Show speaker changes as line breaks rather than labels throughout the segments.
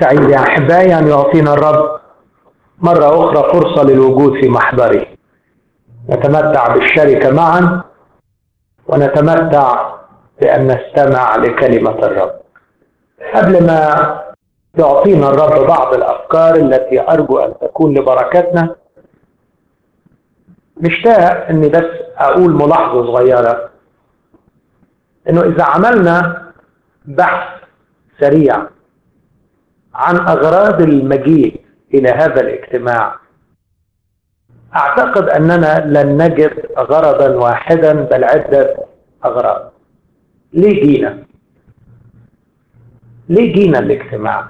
سعيد يا أحبائي أن يعطينا الرب مرة أخرى فرصة للوجود في محضره نتمتع بالشركة معا ونتمتع بأن نستمع لكلمة الرب قبل ما يعطينا الرب بعض الأفكار التي أرجو أن تكون لبركتنا مشتاق أني بس أقول ملاحظة صغيرة أنه إذا عملنا بحث سريع عن أغراض المجيء إلى هذا الاجتماع أعتقد أننا لن نجد غرضا واحدا بل عدة أغراض ليه جينا؟ ليه جينا الاجتماع؟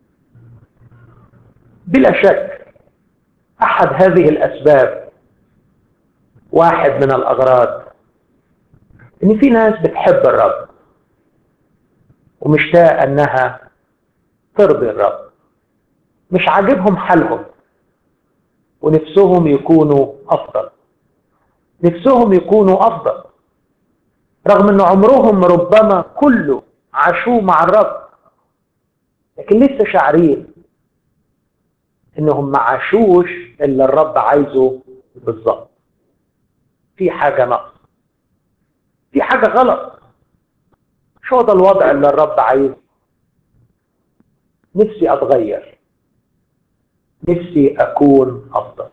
بلا شك أحد هذه الأسباب واحد من الأغراض إن في ناس بتحب الرب ومشتاق أنها ترضي الرب مش عاجبهم حالهم ونفسهم يكونوا أفضل نفسهم يكونوا أفضل رغم أن عمرهم ربما كله عاشوه مع الرب لكن لسه شاعرين انهم ما عاشوش اللي الرب عايزه بالظبط في حاجة نقص في حاجة غلط شو ده الوضع اللي الرب عايزه نفسي اتغير نفسي اكون افضل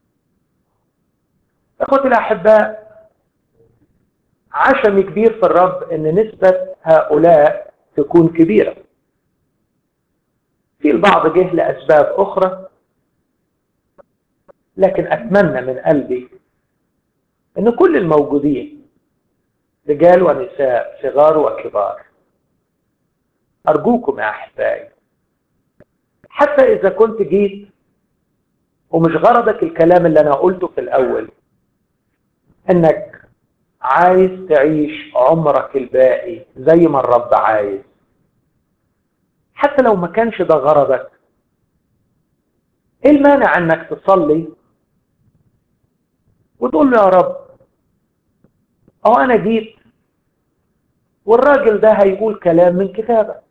اخوتي الاحباء عشم كبير في الرب ان نسبة هؤلاء تكون كبيرة في البعض جه لأسباب أخرى لكن أتمنى من قلبي أن كل الموجودين رجال ونساء صغار وكبار أرجوكم يا أحبائي حتى إذا كنت جيت ومش غرضك الكلام اللي أنا قلته في الأول أنك عايز تعيش عمرك الباقي زي ما الرب عايز حتى لو ما كانش ده غرضك ايه المانع انك تصلي وتقول له يا رب او انا جيت والراجل ده هيقول كلام من كتابك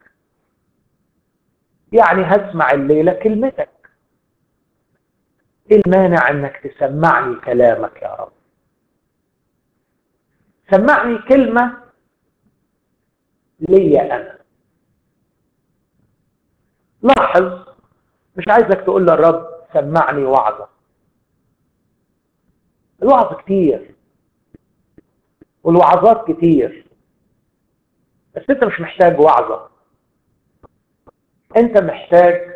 يعني هسمع الليلة كلمتك ايه المانع انك تسمعني كلامك يا رب سمعني كلمة ليا انا لاحظ مش عايزك تقول للرب سمعني وعظة الوعظ كتير والوعظات كتير بس انت مش محتاج وعظة انت محتاج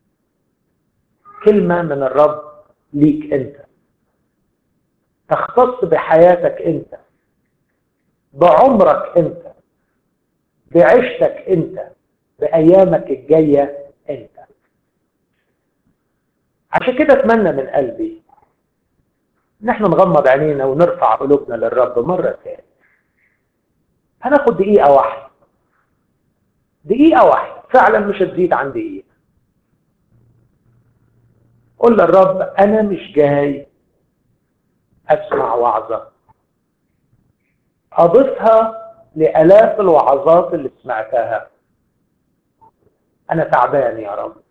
كلمة من الرب ليك انت تختص بحياتك انت بعمرك انت بعيشتك انت بأيامك الجاية انت عشان كده اتمنى من قلبي ان احنا نغمض عينينا ونرفع قلوبنا للرب مرة تاني هناخد دقيقة واحدة دقيقة واحدة فعلا مش هتزيد عن دقيقة قول للرب انا مش جاي اسمع وعظة اضيفها لالاف الوعظات اللي سمعتها انا تعبان يا رب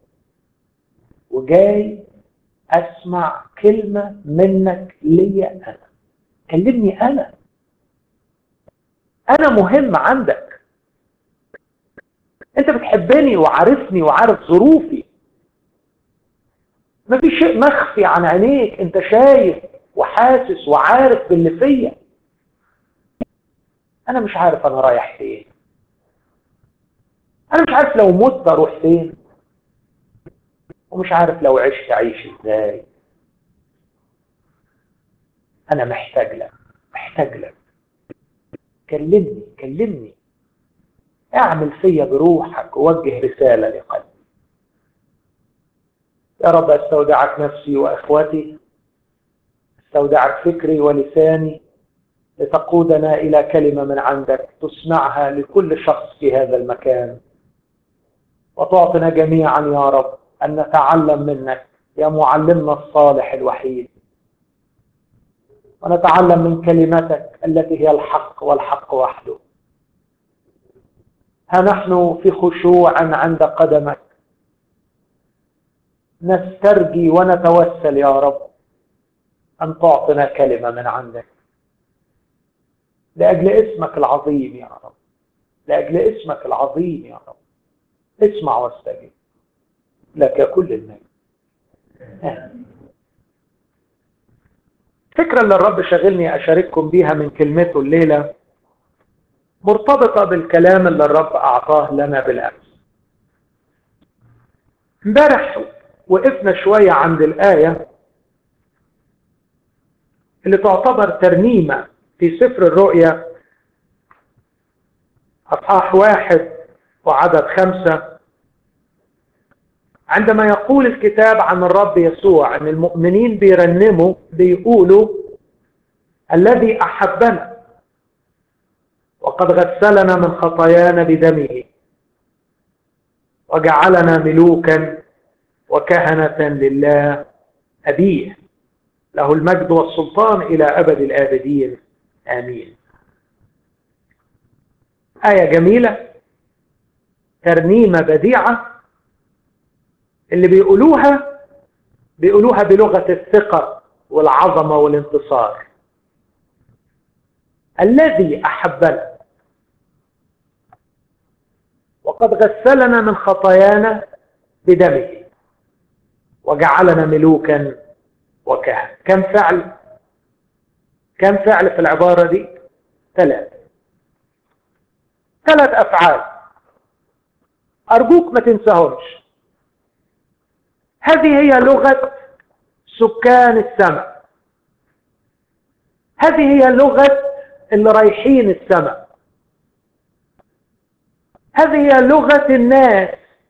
وجاي اسمع كلمة منك ليا انا كلمني انا انا مهم عندك انت بتحبني وعارفني وعارف ظروفي ما في شيء مخفي عن عينيك انت شايف وحاسس وعارف باللي فيا انا مش عارف انا رايح فين انا مش عارف لو مت اروح فين ومش عارف لو عشت اعيش ازاي انا محتاج لك محتاج لك كلمني كلمني اعمل فيا بروحك ووجه رسالة لقلبي يا رب استودعك نفسي واخوتي استودعك فكري ولساني لتقودنا الى كلمة من عندك تسمعها لكل شخص في هذا المكان وتعطنا جميعا يا رب أن نتعلم منك يا معلمنا الصالح الوحيد ونتعلم من كلمتك التي هي الحق والحق وحده ها نحن في خشوع عند قدمك نسترجي ونتوسل يا رب أن تعطنا كلمة من عندك لأجل اسمك العظيم يا رب لأجل اسمك العظيم يا رب اسمع واستجب لك كل المجد الفكرة اللي الرب شاغلني أشارككم بيها من كلمته الليلة مرتبطة بالكلام اللي الرب أعطاه لنا بالأمس امبارح وقفنا شوية عند الآية اللي تعتبر ترنيمة في سفر الرؤيا أصحاح واحد وعدد خمسة عندما يقول الكتاب عن الرب يسوع أن المؤمنين بيرنموا بيقولوا الذي أحبنا وقد غسلنا من خطايانا بدمه وجعلنا ملوكا وكهنة لله أبيه له المجد والسلطان إلى أبد الآبدين آمين آية جميلة ترنيمة بديعة اللي بيقولوها بيقولوها بلغة الثقة والعظمة والانتصار الذي أحبنا وقد غسلنا من خطايانا بدمه وجعلنا ملوكا وكهنة كم فعل كم فعل في العبارة دي ثلاث ثلاث أفعال أرجوك ما تنساهمش هذه هي لغة سكان السماء هذه هي لغة اللي رايحين السماء هذه هي لغة الناس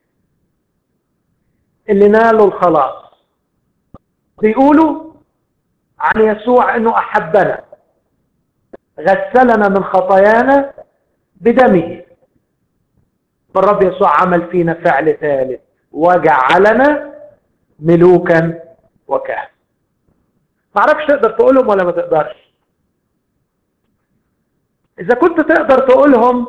اللي نالوا الخلاص بيقولوا عن يسوع انه احبنا غسلنا من خطايانا بدمه فالرب يسوع عمل فينا فعل ثالث وجعلنا ملوكا وكهنة ما اعرفش تقدر تقولهم ولا ما تقدرش اذا كنت تقدر تقولهم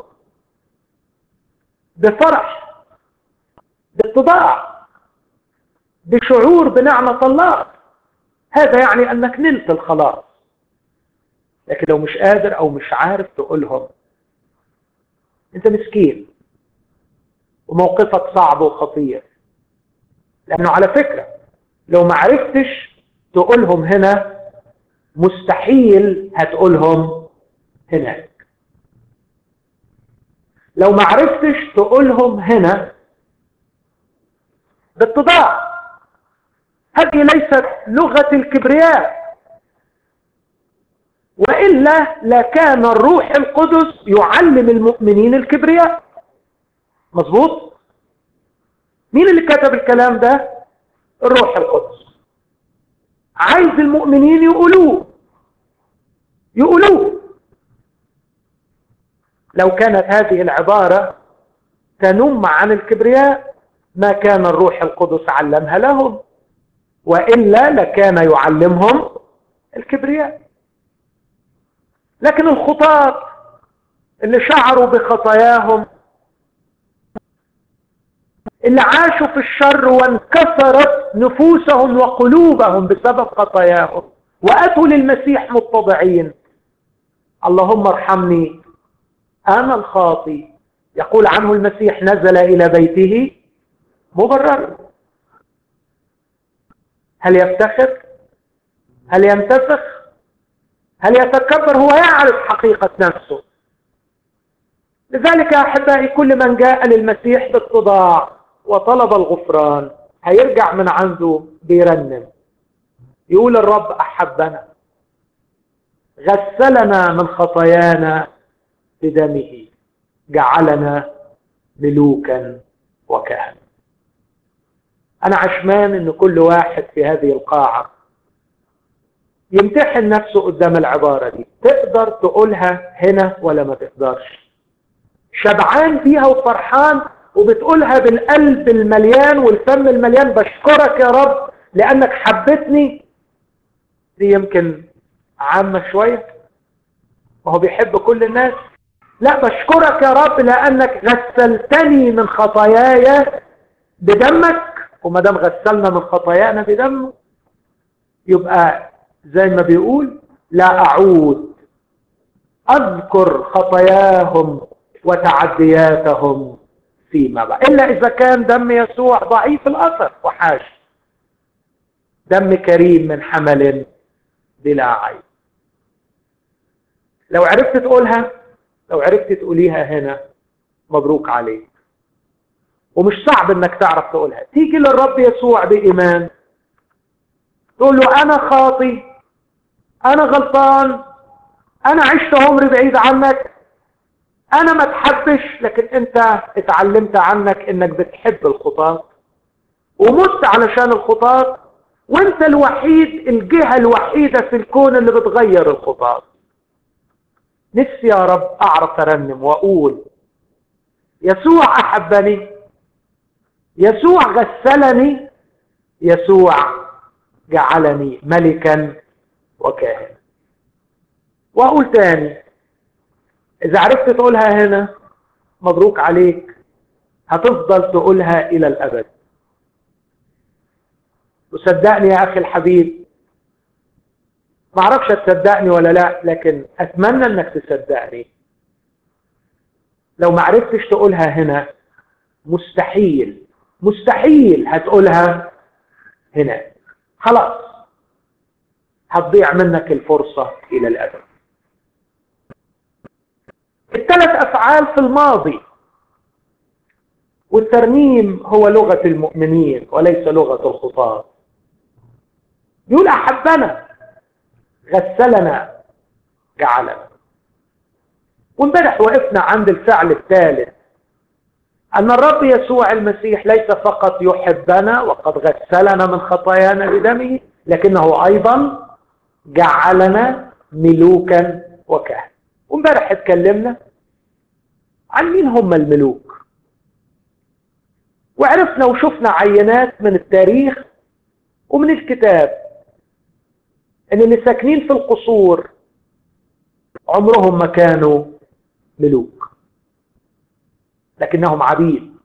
بفرح باتضاع بشعور بنعمة الله هذا يعني أنك نلت الخلاص لكن لو مش قادر أو مش عارف تقولهم أنت مسكين وموقفك صعب وخطير لأنه على فكرة لو ما عرفتش تقولهم هنا مستحيل هتقولهم هناك لو ما عرفتش تقولهم هنا باتضاع هذه ليست لغة الكبرياء وإلا لكان الروح القدس يعلم المؤمنين الكبرياء مظبوط مين اللي كتب الكلام ده الروح القدس عايز المؤمنين يقولوه يقولوه لو كانت هذه العبارة تنم عن الكبرياء ما كان الروح القدس علمها لهم وإلا لكان يعلمهم الكبرياء لكن الخطاة اللي شعروا بخطاياهم اللي عاشوا في الشر وانكسرت نفوسهم وقلوبهم بسبب خطاياهم وأتوا للمسيح متضعين اللهم ارحمني أنا الخاطي يقول عنه المسيح نزل إلى بيته مبررا هل يفتخر هل ينتفخ هل يتكبر هو يعرف حقيقة نفسه لذلك يا أحبائي كل من جاء للمسيح بالتضاع وطلب الغفران هيرجع من عنده بيرنم يقول الرب أحبنا غسلنا من خطايانا بدمه جعلنا ملوكا وكهنة أنا عشمان إن كل واحد في هذه القاعة يمتحن نفسه قدام العبارة دي تقدر تقولها هنا ولا ما تقدرش شبعان فيها وفرحان وبتقولها بالقلب المليان والفم المليان بشكرك يا رب لأنك حبتني دي يمكن عامة شوية وهو بيحب كل الناس لا بشكرك يا رب لأنك غسلتني من خطاياي بدمك وما دام غسلنا من خطايانا بدمه يبقى زي ما بيقول لا أعود أذكر خطاياهم وتعدياتهم فيما بعد إلا إذا كان دم يسوع ضعيف الأثر وحاش دم كريم من حمل بلا عيب لو عرفت تقولها لو عرفت تقوليها هنا مبروك عليك ومش صعب انك تعرف تقولها تيجي للرب يسوع بإيمان تقول له أنا خاطي أنا غلطان أنا عشت عمري بعيد عنك أنا ما تحبش لكن أنت اتعلمت عنك إنك بتحب الخطاة ومت علشان الخطاة وأنت الوحيد الجهة الوحيدة في الكون اللي بتغير الخطاة نفسي يا رب أعرف أرنم وأقول يسوع أحبني يسوع غسلني يسوع جعلني ملكا وكاهنا واقول تاني اذا عرفت تقولها هنا مبروك عليك هتفضل تقولها الى الابد وصدقني يا اخي الحبيب ما اعرفش تصدقني ولا لا لكن اتمنى انك تصدقني لو ما عرفتش تقولها هنا مستحيل مستحيل هتقولها هنا خلاص هتضيع منك الفرصة إلى الأبد الثلاث أفعال في الماضي والترنيم هو لغة المؤمنين وليس لغة الخطاة يقول أحبنا غسلنا جعلنا وامبارح وقفنا عند الفعل الثالث أن الرب يسوع المسيح ليس فقط يحبنا وقد غسلنا من خطايانا بدمه لكنه أيضا جعلنا ملوكا وكهنة وامبارح اتكلمنا عن مين هم الملوك وعرفنا وشفنا عينات من التاريخ ومن الكتاب ان اللي ساكنين في القصور عمرهم ما كانوا ملوك لكنهم عبيد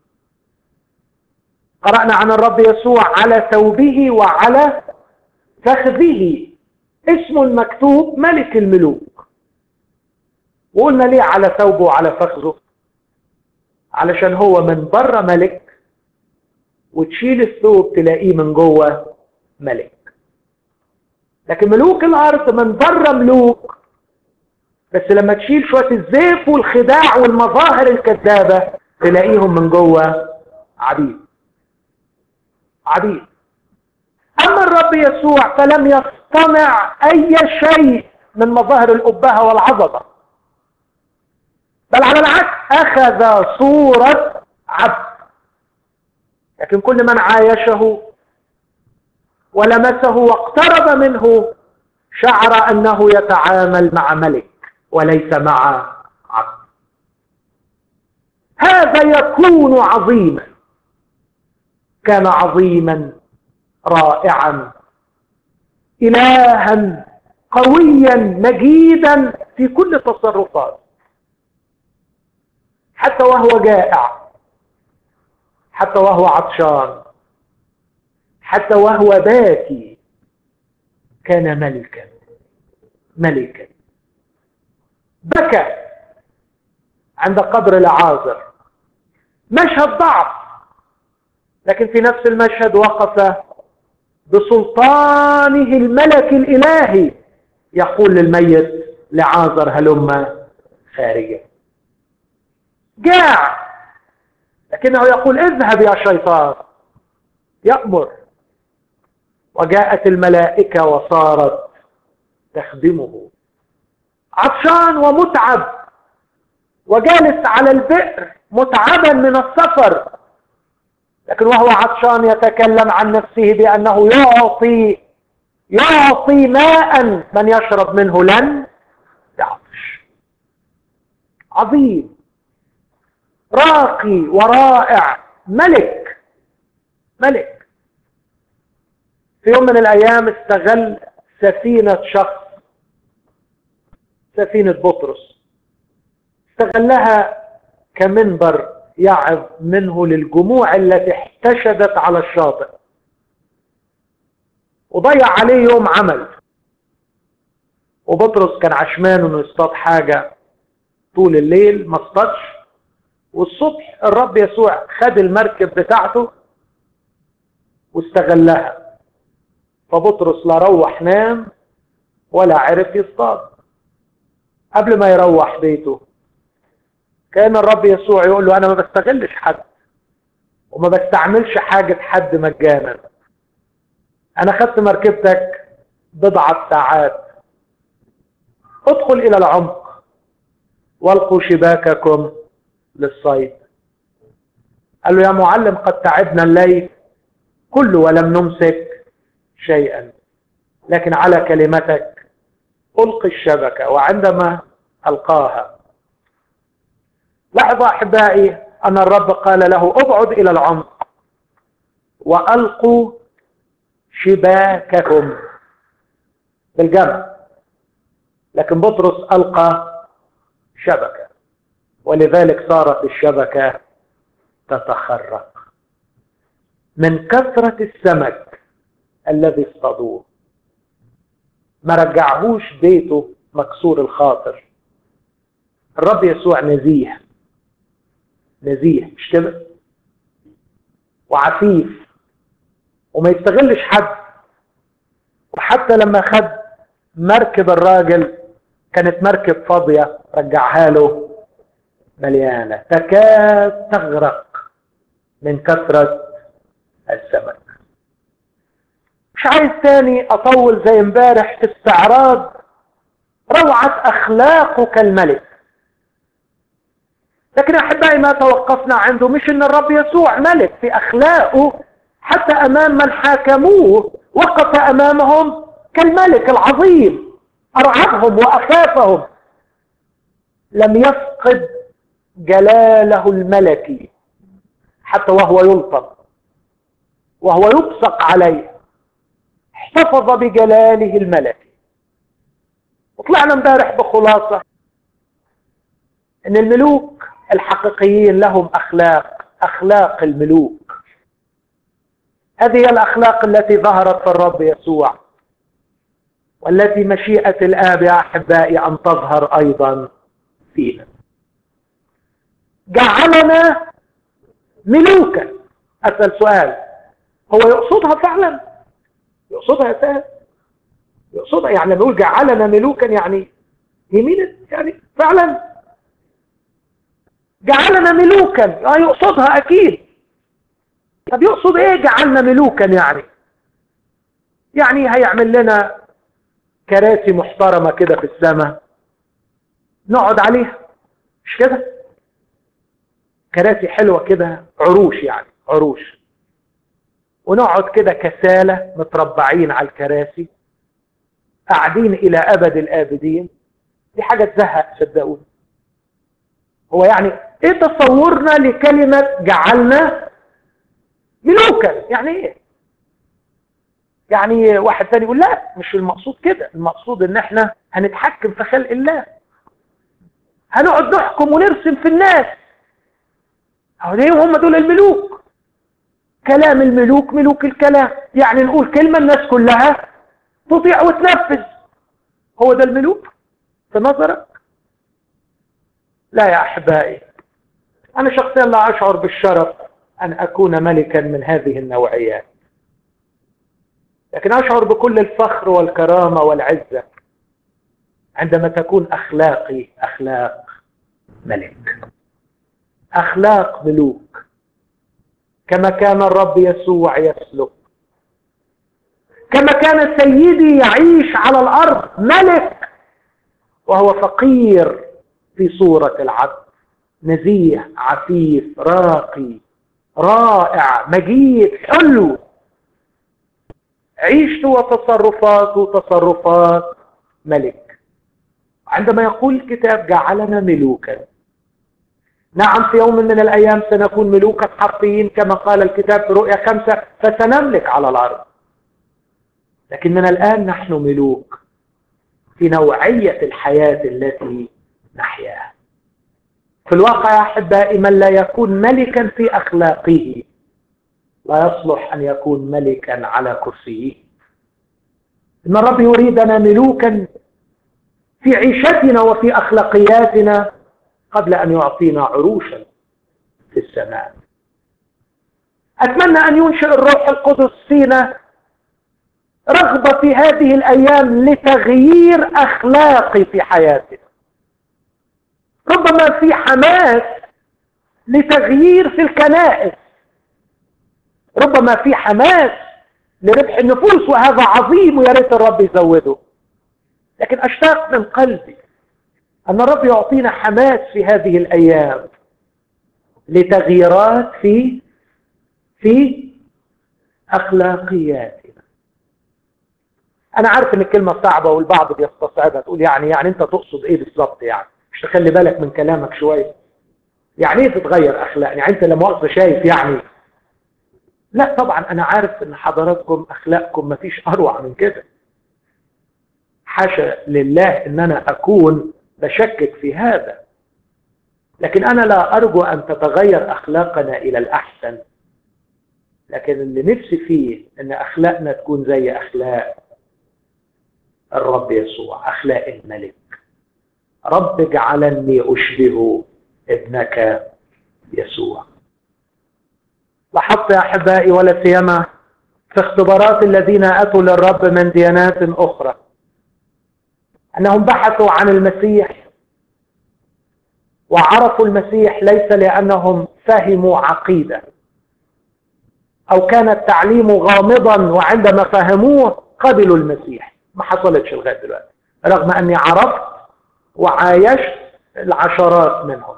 قرأنا عن الرب يسوع على ثوبه وعلى فخذه اسمه المكتوب ملك الملوك وقلنا ليه على ثوبه وعلى فخذه علشان هو من بره ملك وتشيل الثوب تلاقيه من جوه ملك لكن ملوك الارض من بره ملوك بس لما تشيل شويه الزيف والخداع والمظاهر الكذابه تلاقيهم من جوه عبيد عبيد اما الرب يسوع فلم يصطنع اي شيء من مظاهر الابهه والعظمه بل على العكس اخذ صوره عبد لكن كل من عايشه ولمسه واقترب منه شعر انه يتعامل مع ملك وليس مع عبد هذا يكون عظيما كان عظيما رائعا إلها قويا مجيدا في كل تصرفات حتى وهو جائع حتى وهو عطشان حتى وهو باكي كان ملكا ملكا بكى عند قبر العازر مشهد ضعف لكن في نفس المشهد وقف بسلطانه الملك الإلهي يقول للميت لعازر هلم خارجا جاع لكنه يقول اذهب يا شيطان يأمر وجاءت الملائكة وصارت تخدمه عطشان ومتعب وجالس على البئر متعبا من السفر لكن وهو عطشان يتكلم عن نفسه بأنه يعطي يعطي ماء من يشرب منه لن يعطش عظيم راقي ورائع ملك ملك في يوم من الأيام استغل سفينة شخص سفينة بطرس استغلها كمنبر يعظ منه للجموع التي احتشدت على الشاطئ وضيع عليه يوم عمل وبطرس كان عشمان انه يصطاد حاجة طول الليل ما اصطادش والصبح الرب يسوع خد المركب بتاعته واستغلها فبطرس لا روح نام ولا عرف يصطاد قبل ما يروح بيته كان الرب يسوع يقول له انا ما بستغلش حد وما بستعملش حاجة حد مجانا انا خدت مركبتك بضعة ساعات ادخل الى العمق والقوا شباككم للصيد قال له يا معلم قد تعبنا الليل كله ولم نمسك شيئا لكن على كلمتك ألقي الشبكة وعندما ألقاها لاحظوا أحبائي أن الرب قال له ابعد إلى العمق وألقوا شباككم بالجمع لكن بطرس ألقى شبكة ولذلك صارت الشبكة تتخرق من كثرة السمك الذي اصطادوه ما رجعهوش بيته مكسور الخاطر الرب يسوع نزيه نزيه مش كده وعفيف وما يستغلش حد وحتى لما خد مركب الراجل كانت مركب فاضية رجعها له مليانة تكاد تغرق من كثرة السمك مش عايز تاني اطول زي امبارح في استعراض روعة اخلاقه كالملك لكن احبائي ما توقفنا عنده مش ان الرب يسوع ملك في اخلاقه حتى امام من حاكموه وقف امامهم كالملك العظيم ارعبهم واخافهم لم يفقد جلاله الملكي حتى وهو يلطم وهو يبصق عليه احتفظ بجلاله الملكي وطلعنا امبارح بخلاصة ان الملوك الحقيقيين لهم اخلاق اخلاق الملوك هذه هي الاخلاق التي ظهرت في الرب يسوع والتي مشيئة الآب يا أحبائي أن تظهر أيضا فينا جعلنا ملوكا أسأل سؤال هو يقصدها فعلا يقصدها أساس يقصدها يعني نقول جعلنا ملوكا يعني يمين يعني فعلا جعلنا ملوكا اه يقصدها اكيد طب يقصد ايه جعلنا ملوكا يعني يعني هيعمل لنا كراسي محترمة كده في السماء نقعد عليها مش كده كراسي حلوة كده عروش يعني عروش ونقعد كده كسالة متربعين على الكراسي قاعدين إلى أبد الآبدين دي حاجة تزهق صدقوني هو يعني ايه تصورنا لكلمة جعلنا ملوكا يعني ايه يعني واحد ثاني يقول لا مش المقصود كده المقصود ان احنا هنتحكم في خلق الله هنقعد نحكم ونرسم في الناس اهو ليه هم دول الملوك كلام الملوك ملوك الكلام يعني نقول كلمة الناس كلها تطيع وتنفذ هو ده الملوك في نظرك لا يا أحبائي أنا شخصيا لا أشعر بالشرف أن أكون ملكا من هذه النوعيات لكن أشعر بكل الفخر والكرامة والعزة عندما تكون أخلاقي أخلاق ملك أخلاق ملوك كما كان الرب يسوع يسلك كما كان سيدي يعيش على الأرض ملك وهو فقير في صورة العبد نزيه عفيف راقي رائع مجيد حلو عيشته وتصرفاته تصرفات ملك عندما يقول الكتاب جعلنا ملوكا نعم في يوم من الأيام سنكون ملوكا حقيقيين كما قال الكتاب في رؤيا خمسة فسنملك على الأرض لكن من الآن نحن ملوك في نوعية الحياة التي نحياها في الواقع يا أحبائي من لا يكون ملكا في أخلاقه لا يصلح أن يكون ملكا على كرسيه إن الرب يريدنا ملوكا في عيشتنا وفي أخلاقياتنا قبل أن يعطينا عروشا في السماء أتمنى أن ينشئ الروح القدس فينا رغبة في هذه الأيام لتغيير أخلاقي في حياتنا ربما في حماس لتغيير في الكنائس ربما في حماس لربح النفوس وهذا عظيم ويا ريت الرب يزوده لكن اشتاق من قلبي ان الرب يعطينا حماس في هذه الايام لتغييرات في في اخلاقياتنا انا عارف ان الكلمه صعبه والبعض بيستصعبها تقول يعني يعني انت تقصد ايه بالظبط يعني مش تخلي بالك من كلامك شويه يعني ايه تتغير اخلاق يعني انت لما مؤاخذه شايف يعني لا طبعا انا عارف ان حضراتكم اخلاقكم ما فيش اروع من كده حاشا لله ان انا اكون بشكك في هذا لكن انا لا ارجو ان تتغير اخلاقنا الى الاحسن لكن اللي نفسي فيه ان اخلاقنا تكون زي اخلاق الرب يسوع اخلاق الملك رب اجعلني اشبه ابنك يسوع لاحظت يا احبائي ولا سيما في اختبارات الذين اتوا للرب من ديانات اخرى انهم بحثوا عن المسيح وعرفوا المسيح ليس لانهم فهموا عقيده او كان التعليم غامضا وعندما فهموه قبلوا المسيح ما حصلتش لغايه دلوقتي رغم اني عرفت وعايشت العشرات منهم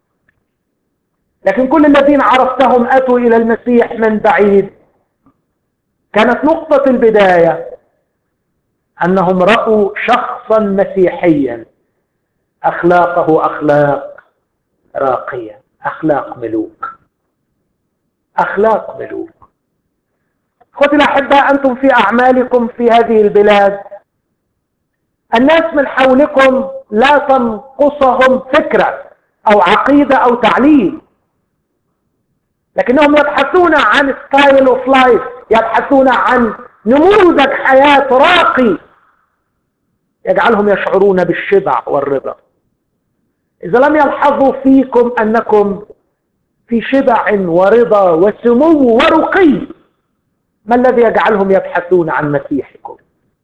لكن كل الذين عرفتهم أتوا إلى المسيح من بعيد كانت نقطة البداية أنهم رأوا شخصا مسيحيا أخلاقه أخلاق راقية أخلاق ملوك أخلاق ملوك أخوتي الأحباء أنتم في أعمالكم في هذه البلاد الناس من حولكم لا تنقصهم فكرة أو عقيدة أو تعليم لكنهم يبحثون عن ستايل اوف لايف يبحثون عن نموذج حياة راقي يجعلهم يشعرون بالشبع والرضا إذا لم يلحظوا فيكم أنكم في شبع ورضا وسمو ورقي ما الذي يجعلهم يبحثون عن مسيحكم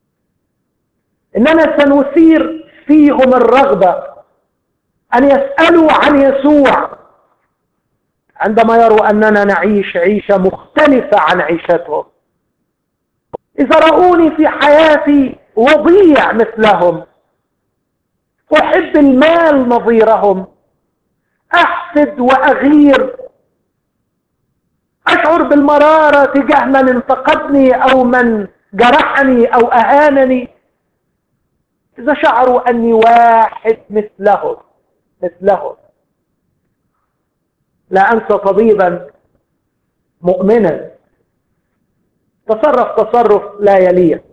إننا سنثير فيهم الرغبة أن يسألوا عن يسوع عندما يروا أننا نعيش عيشة مختلفة عن عيشتهم إذا رأوني في حياتي وضيع مثلهم أحب المال نظيرهم أحسد وأغير أشعر بالمرارة تجاه من انتقدني أو من جرحني أو أهانني إذا شعروا أني واحد مثلهم مثلهم لا أنسى طبيبا مؤمنا تصرف تصرف لا يليق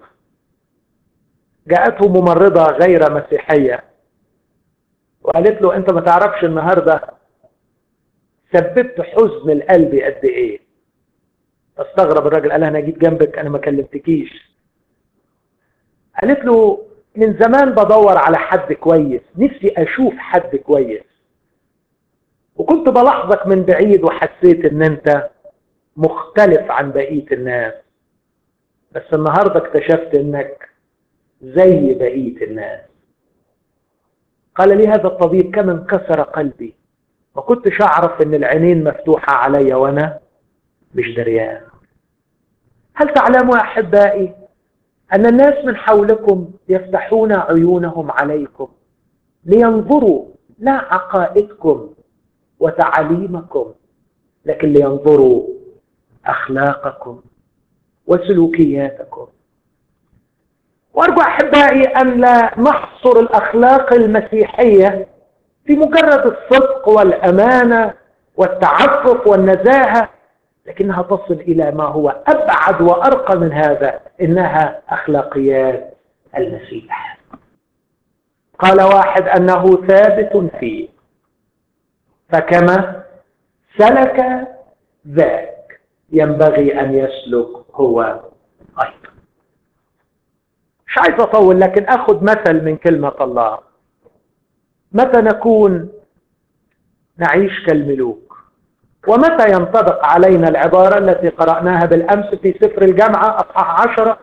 جاءته ممرضة غير مسيحية وقالت له انت ما تعرفش النهاردة سببت حزن القلب قد ايه استغرب الراجل قال انا جيت جنبك انا ما كلمتكيش قالت له من زمان بدور على حد كويس نفسي اشوف حد كويس وكنت بلاحظك من بعيد وحسيت ان انت مختلف عن بقية الناس بس النهاردة اكتشفت انك زي بقية الناس قال لي هذا الطبيب كم انكسر قلبي ما كنتش اعرف ان العينين مفتوحة علي وانا مش دريان هل تعلموا يا احبائي ان الناس من حولكم يفتحون عيونهم عليكم لينظروا لا عقائدكم وتعاليمكم لكن لينظروا أخلاقكم وسلوكياتكم وأرجو أحبائي أن لا نحصر الأخلاق المسيحية في مجرد الصدق والأمانة والتعفف والنزاهة لكنها تصل إلى ما هو أبعد وأرقى من هذا إنها أخلاقيات المسيح قال واحد أنه ثابت فيه فكما سلك ذاك ينبغي أن يسلك هو أيضا مش عايز أطول لكن أخذ مثل من كلمة الله متى نكون نعيش كالملوك ومتى ينطبق علينا العبارة التي قرأناها بالأمس في سفر الجامعة أصحاح عشرة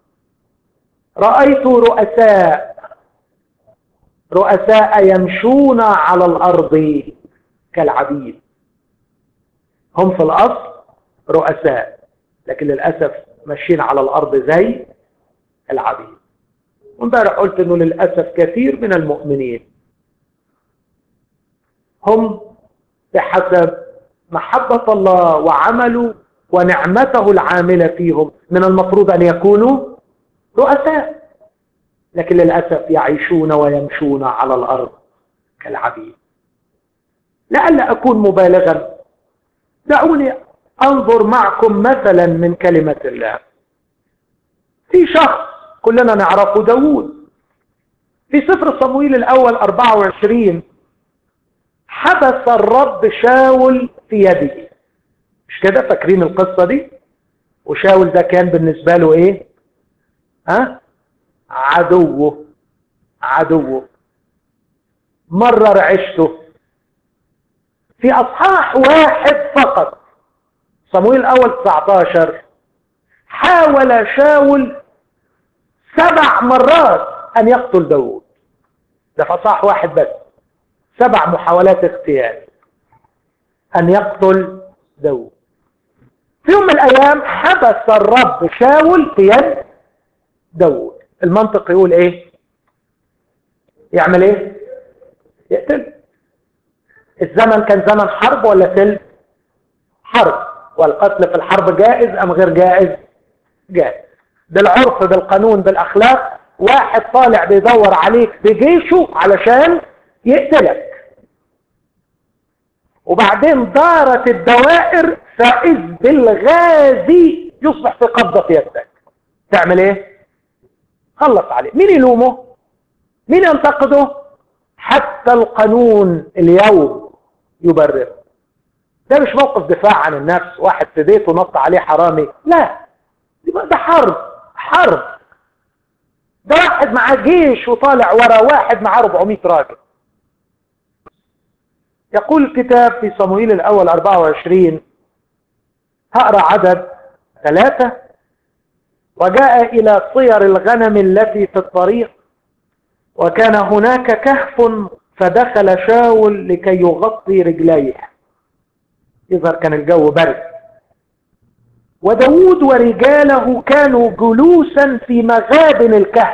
رأيت رؤساء رؤساء يمشون على الأرض كالعبيد هم في الأصل رؤساء لكن للأسف ماشيين على الأرض زي العبيد وامبارح قلت انه للأسف كثير من المؤمنين هم بحسب محبة الله وعمله ونعمته العاملة فيهم من المفروض أن يكونوا رؤساء لكن للأسف يعيشون ويمشون على الأرض كالعبيد لعل أكون مبالغا دعوني أنظر معكم مثلا من كلمة الله في شخص كلنا نعرفه داود في سفر صمويل الأول 24 حبس الرب شاول في يده مش كده فاكرين القصة دي وشاول ده كان بالنسبة له ايه ها عدوه عدوه مرر عشته في اصحاح واحد فقط صمويل الاول 19 حاول شاول سبع مرات ان يقتل داود ده في اصحاح واحد بس سبع محاولات اغتيال أن يقتل داود في يوم من الأيام حبس الرب شاول في يد داود المنطق يقول إيه يعمل إيه يقتل الزمن كان زمن حرب ولا سلم حرب والقتل في الحرب جائز أم غير جائز جائز بالعرف بالقانون بالأخلاق واحد طالع بيدور عليك بجيشه علشان يقتلك وبعدين دارت الدوائر فإذ بالغازي يصبح في قبضة يدك تعمل ايه خلص عليه مين يلومه مين ينتقده حتى القانون اليوم يبرر ده مش موقف دفاع عن النفس واحد في بيته نط عليه حرامي لا ده حرب حرب ده واحد معاه جيش وطالع ورا واحد معاه 400 راجل يقول الكتاب في صموئيل الأول 24 هقرأ عدد ثلاثة وجاء إلى صير الغنم التي في الطريق وكان هناك كهف فدخل شاول لكي يغطي رجليه يظهر كان الجو برد وداود ورجاله كانوا جلوسا في مغابن الكهف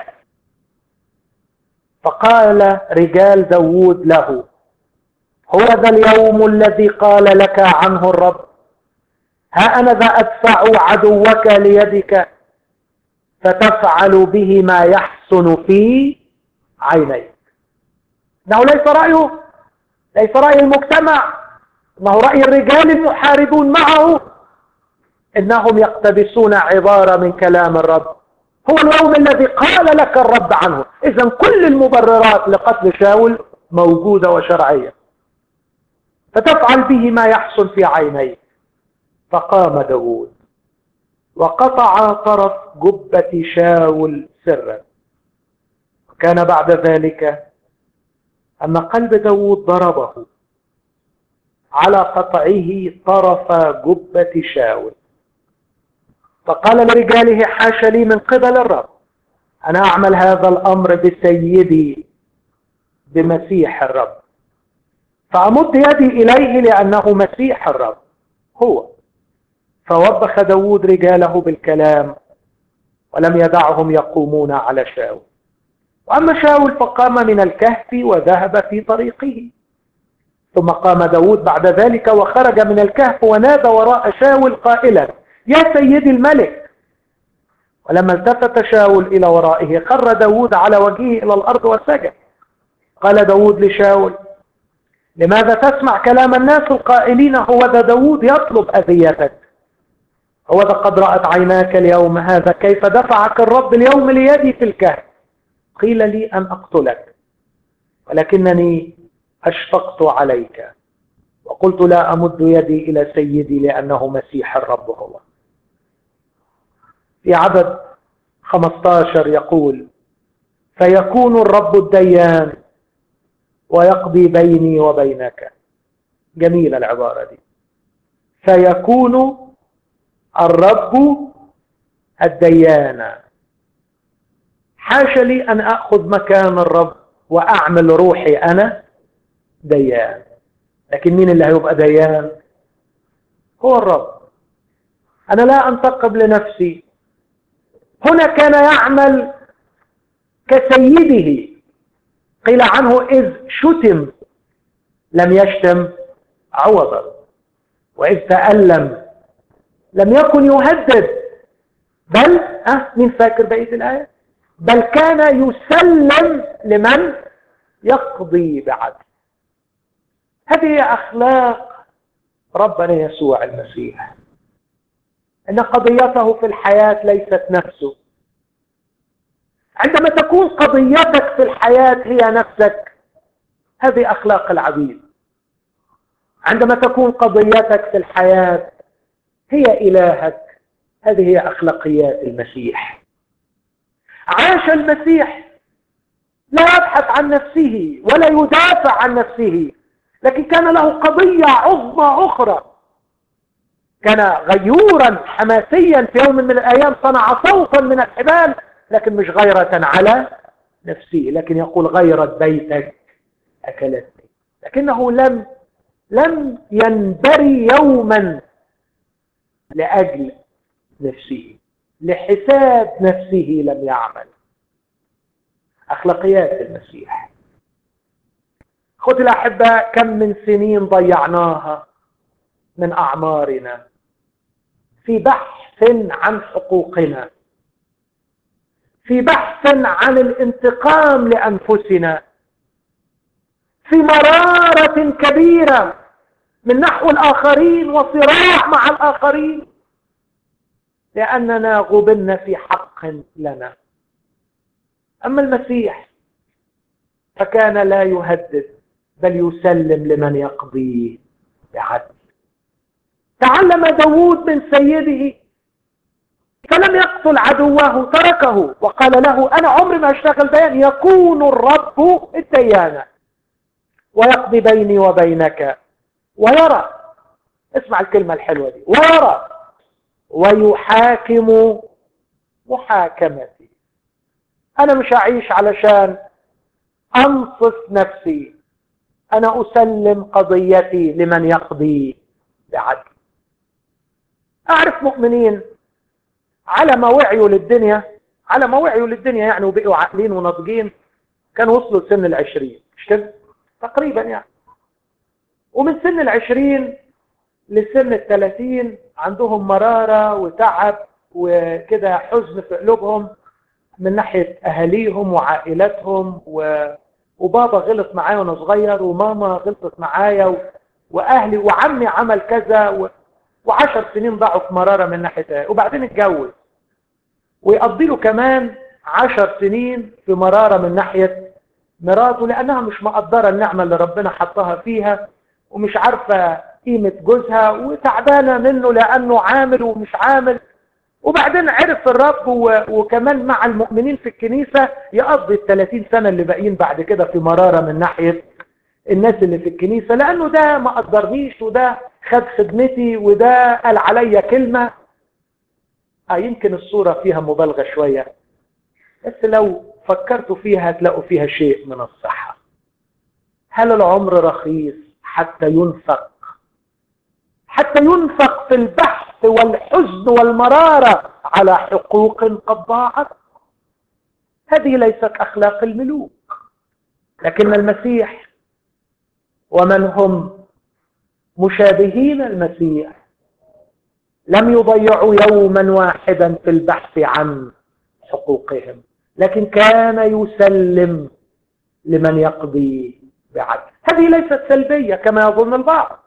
فقال رجال داود له هو ذا اليوم الذي قال لك عنه الرب ها أنا ذا أدفع عدوك ليدك فتفعل به ما يحسن في عينيك إنه ليس رأيه ليس رأي المجتمع إنه رأي الرجال المحاربون معه إنهم يقتبسون عبارة من كلام الرب هو اليوم الذي قال لك الرب عنه إذا كل المبررات لقتل شاول موجودة وشرعية فتفعل به ما يحصل في عينيه فقام داود وقطع طرف جبة شاول سرا وكان بعد ذلك أن قلب داود ضربه على قطعه طرف جبة شاول فقال لرجاله حاش لي من قبل الرب أنا أعمل هذا الأمر بسيدي بمسيح الرب فأمد يدي إليه لأنه مسيح الرب هو فوبخ داود رجاله بالكلام ولم يدعهم يقومون على شاول وأما شاول فقام من الكهف وذهب في طريقه ثم قام داود بعد ذلك وخرج من الكهف ونادى وراء شاول قائلا يا سيدي الملك ولما التفت شاول إلى ورائه خر داود على وجهه إلى الأرض وسجد قال داود لشاول لماذا تسمع كلام الناس القائلين هو ذا داود يطلب أذيتك هو ذا قد رأت عيناك اليوم هذا كيف دفعك الرب اليوم ليدي في الكهف قيل لي أن أقتلك ولكنني أشفقت عليك وقلت لا أمد يدي إلى سيدي لأنه مسيح الرب هو في عدد 15 يقول فيكون الرب الديان ويقضي بيني وبينك جميلة العبارة دي فيكون الرب الديان حاشا لي أن أخذ مكان الرب وأعمل روحي أنا ديان لكن مين اللي هيبقى ديان هو الرب أنا لا أنتقب لنفسي هنا كان يعمل كسيده قيل عنه إذ شتم لم يشتم عوضا وإذ تألم لم يكن يهدد بل أه مين فاكر بقية الآية بل كان يسلم لمن يقضي بعدل هذه أخلاق ربنا يسوع المسيح أن قضيته في الحياة ليست نفسه عندما تكون قضيتك في الحياة هي نفسك هذه أخلاق العبيد عندما تكون قضيتك في الحياة هي إلهك هذه هي أخلاقيات المسيح عاش المسيح لا يبحث عن نفسه ولا يدافع عن نفسه لكن كان له قضية عظمى أخرى كان غيورا حماسيا في يوم من الأيام صنع صوتا من الحبال لكن مش غيرة على نفسه لكن يقول غيرت بيتك أكلتني لكنه لم لم ينبري يوما لأجل نفسه لحساب نفسه لم يعمل أخلاقيات المسيح خذ الأحباء كم من سنين ضيعناها من أعمارنا في بحث عن حقوقنا في بحث عن الانتقام لأنفسنا في مرارة كبيرة من نحو الآخرين وصراع مع الآخرين لأننا غبنا في حق لنا أما المسيح فكان لا يهدد بل يسلم لمن يقضي بعدل تعلم داود من سيده فلم يقتل عدوه تركه وقال له أنا عمري ما أشتغل ديان يكون الرب الديانة ويقضي بيني وبينك ويرى اسمع الكلمة الحلوة دي ويرى ويحاكم محاكمتي أنا مش هعيش علشان أنصف نفسي أنا أسلم قضيتي لمن يقضي بعدل أعرف مؤمنين على ما وعيوا للدنيا على ما وعيوا للدنيا يعني وبقوا عاقلين وناضجين كانوا وصلوا لسن العشرين مش كده؟ تقريبا يعني ومن سن العشرين لسن الثلاثين عندهم مرارة وتعب وكده حزن في قلوبهم من ناحية أهاليهم وعائلتهم و... وبابا غلط معايا وانا صغير وماما غلطت معايا و... واهلي وعمي عمل كذا و... وعشر سنين ضاعوا في مرارة من ناحية وبعدين اتجوز ويقضي له كمان عشر سنين في مرارة من ناحية مراته لأنها مش مقدرة النعمة اللي ربنا حطها فيها ومش عارفة قيمة جوزها وتعبانة منه لأنه عامل ومش عامل وبعدين عرف الرب وكمان مع المؤمنين في الكنيسة يقضي الثلاثين سنة اللي باقيين بعد كده في مرارة من ناحية الناس اللي في الكنيسة لأنه ده ما قدرنيش وده خد خدمتي وده قال عليا كلمة آه يمكن الصورة فيها مبالغة شوية بس لو فكرتوا فيها هتلاقوا فيها شيء من الصحة هل العمر رخيص حتى ينفق حتى ينفق في البحث والحزن والمرارة على حقوق قد ضاعت هذه ليست أخلاق الملوك لكن المسيح ومن هم مشابهين المسيح لم يضيعوا يوما واحدا في البحث عن حقوقهم لكن كان يسلم لمن يقضي بعدل هذه ليست سلبية كما يظن البعض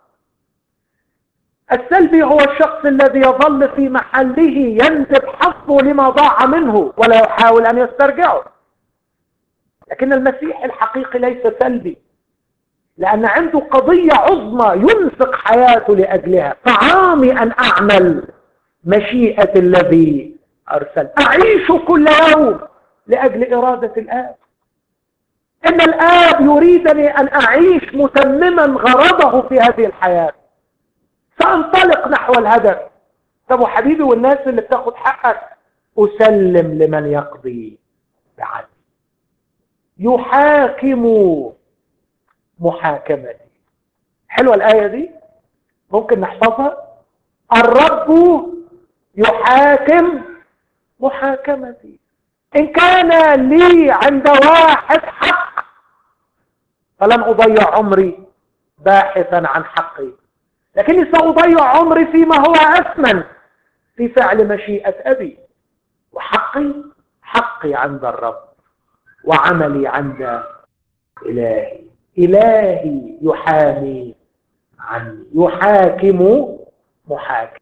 السلبي هو الشخص الذي يظل في محله ينسب حظه لما ضاع منه ولا يحاول أن يسترجعه لكن المسيح الحقيقي ليس سلبي لأن عنده قضية عظمى ينفق حياته لأجلها طعامي أن أعمل مشيئة الذي أرسل أعيش كل يوم لأجل إرادة الآب إن الآب يريدني أن أعيش متمما غرضه في هذه الحياة سأنطلق نحو الهدف طب وحبيبي والناس اللي بتاخد حقك أسلم لمن يقضي بعدل يحاكم محاكمتي حلوة الآية دي ممكن نحفظها الرب يحاكم محاكمتي إن كان لي عند واحد حق فلن أضيع عمري باحثا عن حقي لكني سأضيع عمري فيما هو أثمن في فعل مشيئة أبي وحقي حقي عند الرب وعملي عند إلهي إلهي يحامي عني يحاكم محاكم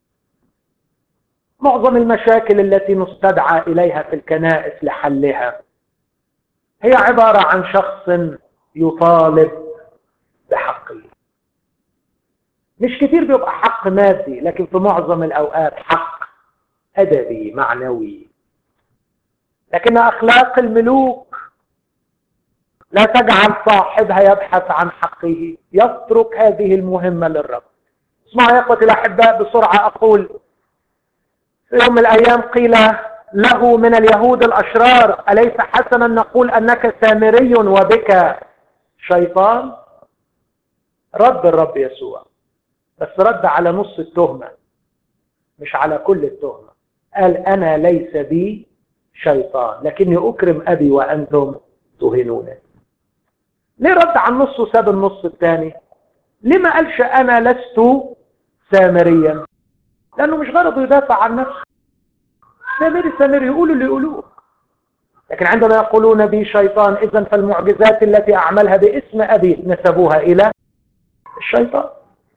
معظم المشاكل التي نستدعى إليها في الكنائس لحلها هي عبارة عن شخص يطالب بحقه مش كتير بيبقى حق مادي لكن في معظم الأوقات حق أدبي معنوي لكن أخلاق الملوك لا تجعل صاحبها يبحث عن حقه يترك هذه المهمة للرب اسمعوا يا اخوتي الاحباء بسرعة اقول في يوم من الايام قيل له من اليهود الاشرار اليس حسنا نقول انك سامري وبك شيطان رد الرب يسوع بس رد على نص التهمة مش على كل التهمة قال انا ليس بي شيطان لكني اكرم ابي وانتم تهنونني ليه رد على النص وساب النص الثاني ليه ما قالش انا لست سامريا لانه مش غرضه يدافع عن نفسه سامري سامري يقولوا اللي يقولوه لكن عندما يقولون بي شيطان اذا فالمعجزات التي اعملها باسم ابي نسبوها الى الشيطان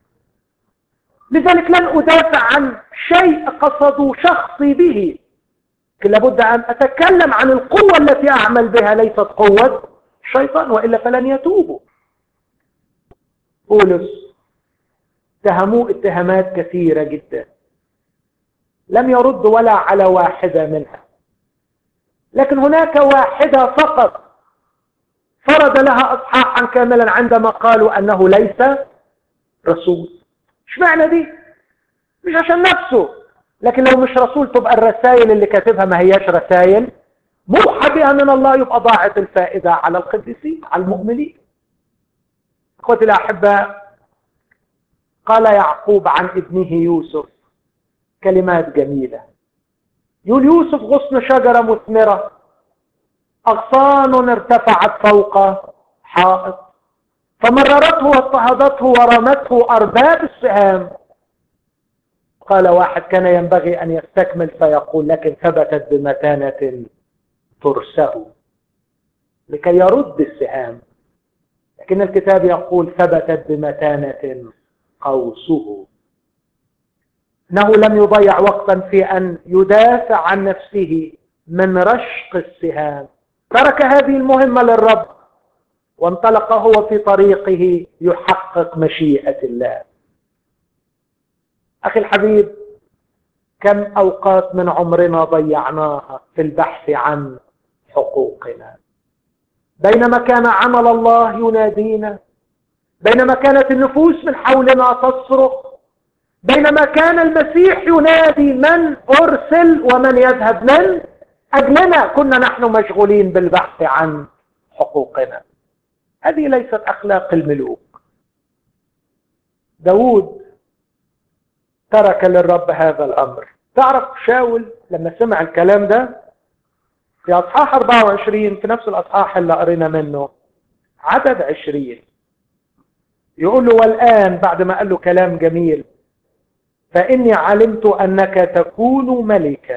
لذلك لن ادافع عن شيء قصدوا شخصي به لابد ان اتكلم عن القوه التي اعمل بها ليست قوه الشيطان وإلا فلن يتوبوا بولس اتهموه اتهامات كثيرة جدا لم يرد ولا على واحدة منها لكن هناك واحدة فقط فرض لها أصحاحا كاملا عندما قالوا أنه ليس رسول ايش معنى دي مش عشان نفسه لكن لو مش رسول تبقى الرسائل اللي كاتبها ما هياش رسائل موحى بها من الله يبقى ضاعت الفائدة على القديسين على المؤمنين اخوتي الاحباء قال يعقوب عن ابنه يوسف كلمات جميلة يقول يوسف غصن شجرة مثمرة أغصان ارتفعت فوق حائط فمررته واضطهدته ورمته أرباب السهام قال واحد كان ينبغي أن يستكمل فيقول لكن ثبتت بمتانة ترسه لكي يرد السهام لكن الكتاب يقول ثبتت بمتانة قوسه انه لم يضيع وقتا في ان يدافع عن نفسه من رشق السهام ترك هذه المهمة للرب وانطلق هو في طريقه يحقق مشيئة الله أخي الحبيب كم أوقات من عمرنا ضيعناها في البحث عن حقوقنا بينما كان عمل الله ينادينا بينما كانت النفوس من حولنا تصرخ بينما كان المسيح ينادي من أرسل ومن يذهب من أجلنا كنا نحن مشغولين بالبحث عن حقوقنا هذه ليست أخلاق الملوك داود ترك للرب هذا الأمر تعرف شاول لما سمع الكلام ده في أصحاح 24 في نفس الأصحاح اللي قرينا منه عدد 20 يقول له والآن بعد ما قال له كلام جميل فإني علمت أنك تكون ملكا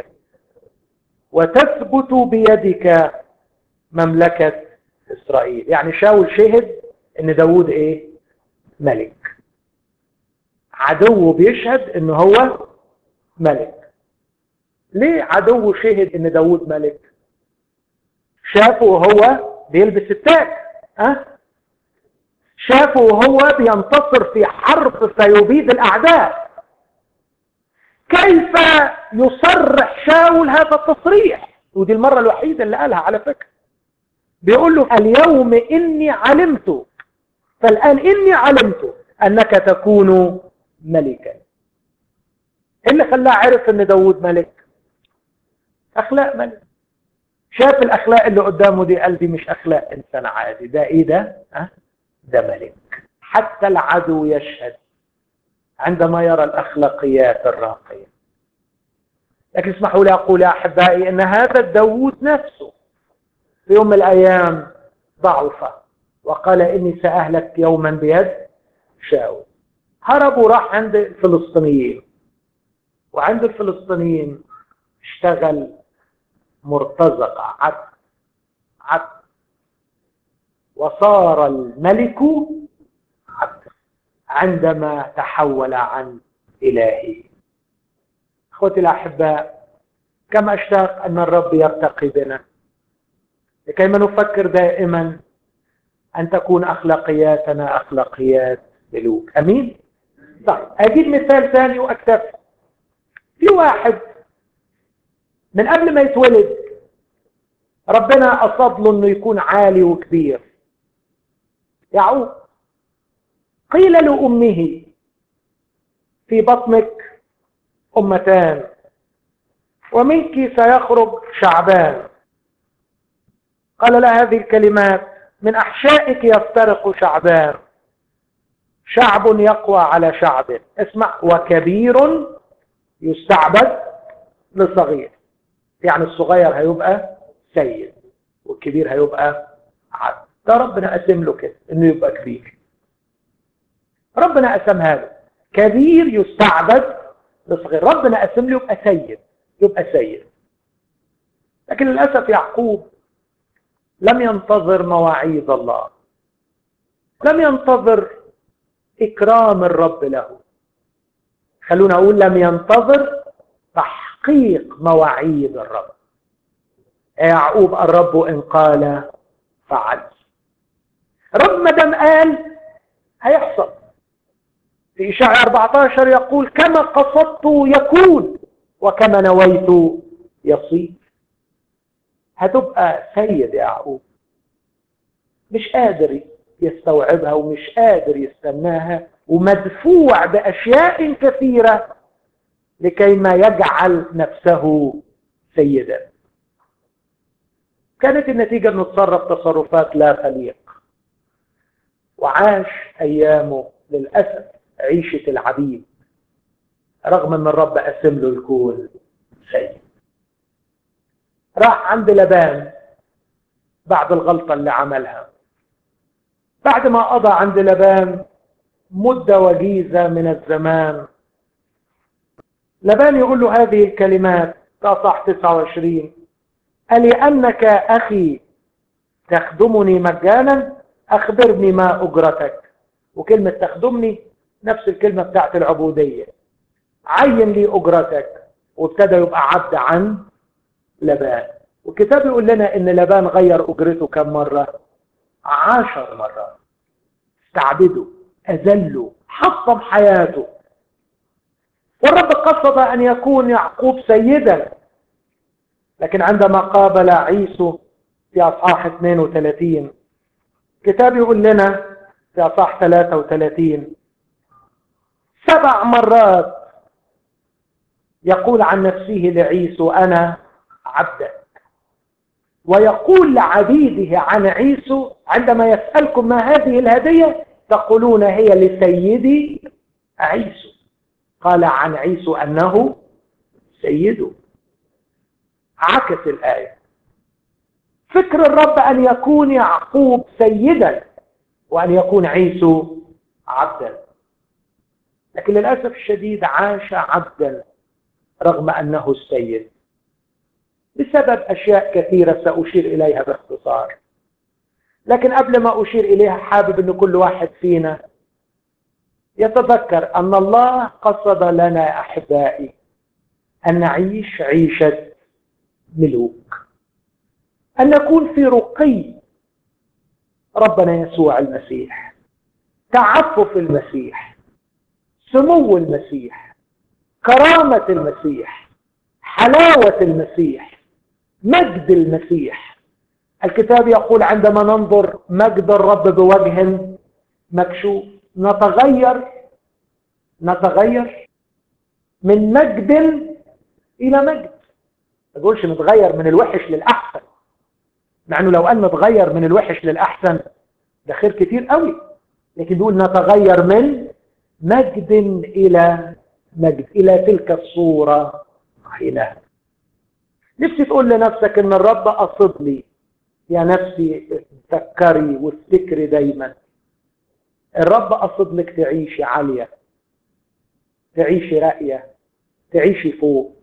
وتثبت بيدك مملكة إسرائيل يعني شاول شهد إن داود إيه ملك عدوه بيشهد إن هو ملك ليه عدوه شهد إن داود ملك شافه وهو بيلبس التاج ها شافه وهو بينتصر في حرب فيبيد الأعداء كيف يصرح شاول هذا التصريح ودي المرة الوحيدة اللي قالها على فكرة بيقول له اليوم إني علمت فالآن إني علمت أنك تكون ملكا إيه اللي خلاه عرف أن داود ملك أخلاق ملك شاف الأخلاق اللي قدامه دي قال دي مش أخلاق إنسان عادي ده إيه ده؟ أه؟ ده ملك حتى العدو يشهد عندما يرى الأخلاقيات الراقية لكن اسمحوا لي أقول يا أحبائي أن هذا داود نفسه في يوم من الأيام ضعف وقال إني سأهلك يوما بيد شاول هرب وراح عند الفلسطينيين وعند الفلسطينيين اشتغل مرتزقة عبد عبد وصار الملك عبد عندما تحول عن إلهي اخوتي الأحباء كم أشتاق أن الرب يرتقي بنا لكي ما نفكر دائما أن تكون أخلاقياتنا أخلاقيات ملوك أمين؟ طيب أجيب مثال ثاني وأكتفي في واحد من قبل ما يتولد ربنا أصاب له أنه يكون عالي وكبير يعقوب قيل لأمه في بطنك أمتان ومنك سيخرج شعبان قال لها هذه الكلمات من أحشائك يفترق شعبان شعب يقوى على شعب اسمع وكبير يستعبد لصغير يعني الصغير هيبقى سيد والكبير هيبقى عبد ده ربنا قسم له كده انه يبقى كبير ربنا قسمها له كبير يستعبد لصغير ربنا قسم له يبقى سيد يبقى سيد لكن للأسف يعقوب لم ينتظر مواعيد الله لم ينتظر إكرام الرب له خلونا أقول لم ينتظر تحقيق مواعيد الرب يعقوب الرب إن قال فعل رب ما دام قال هيحصل في إشاعة 14 يقول كما قصدت يكون وكما نويت يصير هتبقى سيد يعقوب مش قادر يستوعبها ومش قادر يستناها ومدفوع بأشياء كثيرة لكي ما يجعل نفسه سيدا كانت النتيجة أنه تصرف تصرفات لا تليق وعاش أيامه للأسف عيشة العبيد رغم أن الرب قسم له الكون سيد راح عند لبان بعد الغلطة اللي عملها بعد ما قضى عند لبان مدة وجيزة من الزمان لبان يقول له هذه الكلمات تصح 29 ألأنك أخي تخدمني مجانا أخبرني ما أجرتك وكلمة تخدمني نفس الكلمة بتاعت العبودية عين لي أجرتك وابتدى يبقى عبد عن لبان والكتاب يقول لنا ان لبان غير اجرته كم مرة عشر مرات استعبده اذله حطم حياته والرب قصد ان يكون يعقوب سيدا لكن عندما قابل عيسو في اصحاح 32 كتاب يقول لنا في اصحاح 33 سبع مرات يقول عن نفسه لعيسو انا عبدك ويقول لعبيده عن عيسو عندما يسألكم ما هذه الهدية تقولون هي لسيدي عيسو قال عن عيسو أنه سيده عكس الآية فكر الرب أن يكون يعقوب سيدا وأن يكون عيسو عبدا لكن للأسف الشديد عاش عبدا رغم أنه السيد بسبب أشياء كثيرة سأشير إليها باختصار لكن قبل ما أشير إليها حابب أن كل واحد فينا يتذكر أن الله قصد لنا أحبائي أن نعيش عيشة ملوك أن نكون في رقي ربنا يسوع المسيح تعفف المسيح سمو المسيح كرامة المسيح حلاوة المسيح مجد المسيح الكتاب يقول عندما ننظر مجد الرب بوجه مكشوف نتغير نتغير من مجد إلى مجد ما تقولش نتغير من الوحش للأحسن مع أنه لو أن نتغير من الوحش للأحسن ده خير كتير قوي لكن دول نتغير من مجد إلى مجد إلى تلك الصورة حينها نفسي تقول لنفسك ان الرب قصد لي يا نفسي تفكري وافتكري دايما الرب قصد لك تعيشي عالية تعيشي راقية تعيشي فوق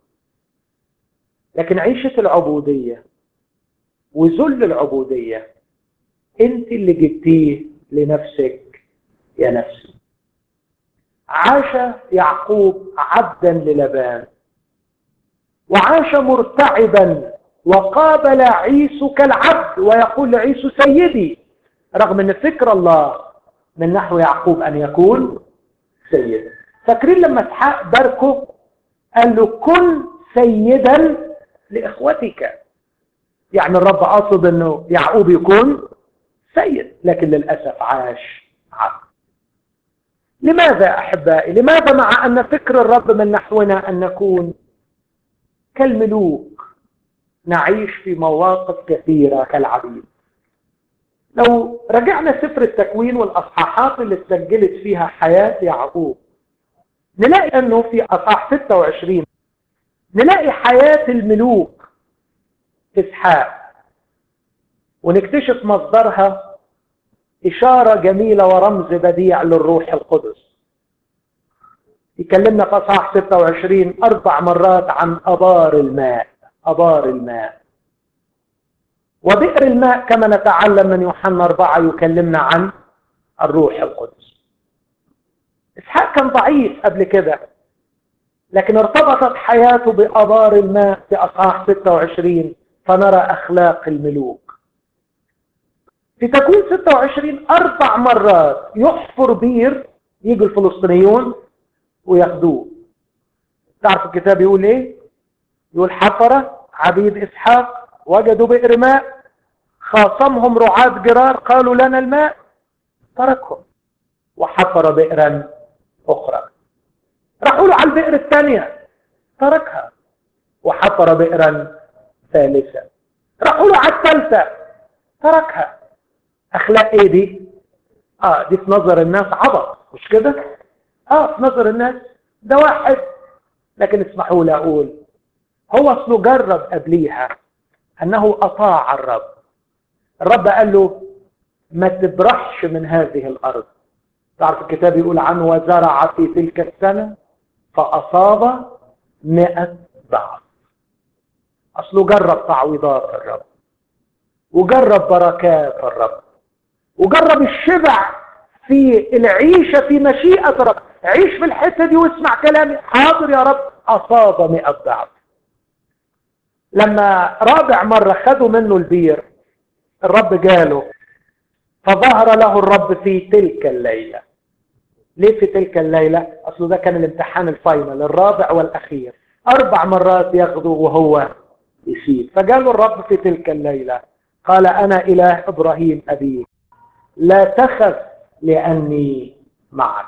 لكن عيشة العبودية وذل العبودية انت اللي جبتيه لنفسك يا نفسي عاش يعقوب عبدا للبان وعاش مرتعبا وقابل عيسو كالعبد ويقول لعيسو سيدي رغم ان فكر الله من نحو يعقوب ان يكون سيد فاكرين لما اسحاق باركه قال له كن سيدا لاخوتك يعني الرب قصد انه يعقوب يكون سيد لكن للاسف عاش عبد لماذا احبائي لماذا مع ان فكر الرب من نحونا ان نكون كالملوك نعيش في مواقف كثيرة كالعبيد لو رجعنا سفر التكوين والأصحاحات اللي اتسجلت فيها حياة يعقوب نلاقي أنه في أصحاح 26 نلاقي حياة الملوك في إسحاق ونكتشف مصدرها إشارة جميلة ورمز بديع للروح القدس يكلمنا في اصحاح 26 اربع مرات عن ابار الماء ابار الماء وبئر الماء كما نتعلم من يوحنا أربعة يكلمنا عن الروح القدس إسحاق كان ضعيف قبل كده لكن ارتبطت حياته بأبار الماء في أصحاح 26 فنرى أخلاق الملوك في تكوين 26 أربع مرات يحفر بير يجي الفلسطينيون وياخدوه تعرف الكتاب يقول ايه يقول حفرة عبيد اسحاق وجدوا بئر ماء خاصمهم رعاة جرار قالوا لنا الماء تركهم وحفر بئرا اخرى راحوا له على البئر الثانية تركها وحفر بئرا ثالثا راحوا له على الثالثة تركها اخلاق ايه دي اه دي في نظر الناس عبط مش كده اه في نظر الناس ده واحد لكن اسمحوا لي اقول هو اصله جرب قبليها انه اطاع الرب الرب قال له ما تبرحش من هذه الارض تعرف الكتاب يقول عنه وزرع في تلك السنة فأصاب مئة ضعف أصله جرب تعويضات الرب وجرب بركات الرب وجرب الشبع في العيشة في مشيئة الرب عيش في الحتة دي واسمع كلامي حاضر يا رب أصاب مئة ضعف لما رابع مرة خدوا منه البير الرب جاله فظهر له الرب في تلك الليلة ليه في تلك الليلة؟ أصله ده كان الامتحان الفاينل الرابع والأخير أربع مرات ياخده وهو يسيب فجاله الرب في تلك الليلة قال أنا إله إبراهيم أبيك لا تخف لأني معك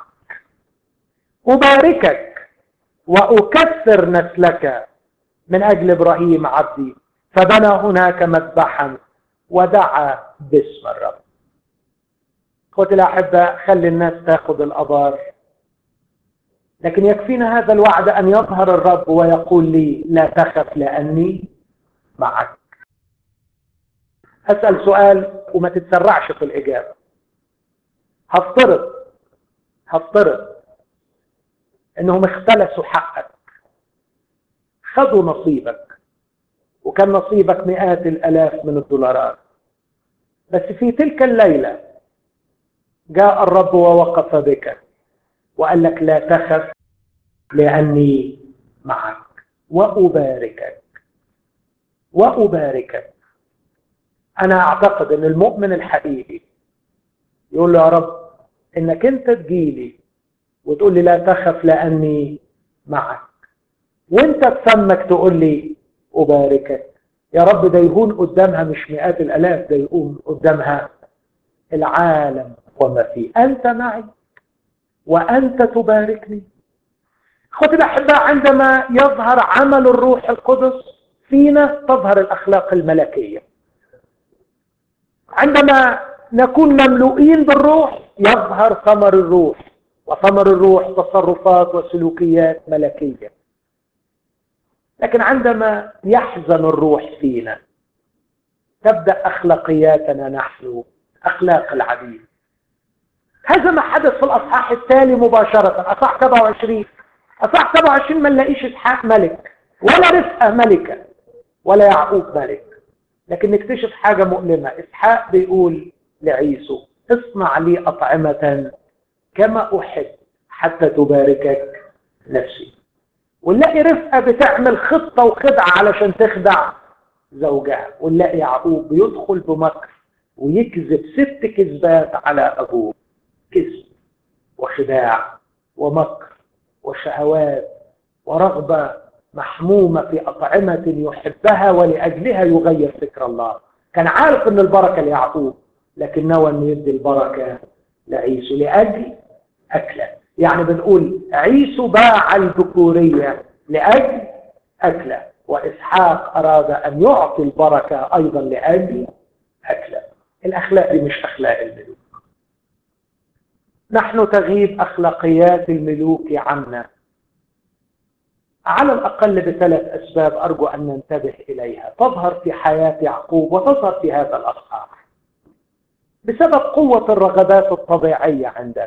أباركك وأكثر نسلك من أجل إبراهيم عبدي فبنى هناك مذبحا ودعا باسم الرب اخوتي الاحباء خلي الناس تاخذ الابار لكن يكفينا هذا الوعد ان يظهر الرب ويقول لي لا تخف لاني معك اسال سؤال وما تتسرعش في الاجابه هفترض هفترض انهم اختلسوا حقك خذوا نصيبك وكان نصيبك مئات الالاف من الدولارات بس في تلك الليله جاء الرب ووقف بك وقال لك لا تخف لاني معك واباركك واباركك انا اعتقد ان المؤمن الحقيقي يقول له يا رب انك انت تجيلي وتقول لي لا تخف لاني معك وانت بفمك تقول لي اباركك يا رب ده يهون قدامها مش مئات الالاف ده يقوم قدامها العالم وما فيه انت معي وانت تباركني اخوتي الاحباء عندما يظهر عمل الروح القدس فينا تظهر الاخلاق الملكيه عندما نكون مملوئين بالروح يظهر ثمر الروح وثمر الروح تصرفات وسلوكيات ملكيه لكن عندما يحزن الروح فينا تبدا اخلاقياتنا نحن اخلاق العبيد هذا ما حدث في الاصحاح التالي مباشره اصحاح 27 اصحاح 27 ما نلاقيش اسحاق ملك ولا رفقه ملكه ولا يعقوب ملك لكن نكتشف حاجه مؤلمه اسحاق بيقول لعيسو اصنع لي اطعمه كما احب حتى تباركك نفسي ونلاقي رفقه بتعمل خطه وخدعه علشان تخدع زوجها ونلاقي يعقوب بيدخل بمكر ويكذب ست كذبات على ابوه كذب وخداع ومكر وشهوات ورغبة محمومة في أطعمة يحبها ولأجلها يغير فكر الله كان عارف أن البركة ليعقوب لكن نوى أن يدي البركة لعيسو لأجل أكلة يعني بنقول عيسو باع الذكورية لأجل أكلة وإسحاق أراد أن يعطي البركة أيضا لأجل أكلة الأخلاق دي مش أخلاق الملوك نحن تغيب أخلاقيات الملوك عنا على الأقل بثلاث أسباب أرجو أن ننتبه إليها تظهر في حياة يعقوب وتظهر في هذا الأصحاح بسبب قوة الرغبات الطبيعية عندنا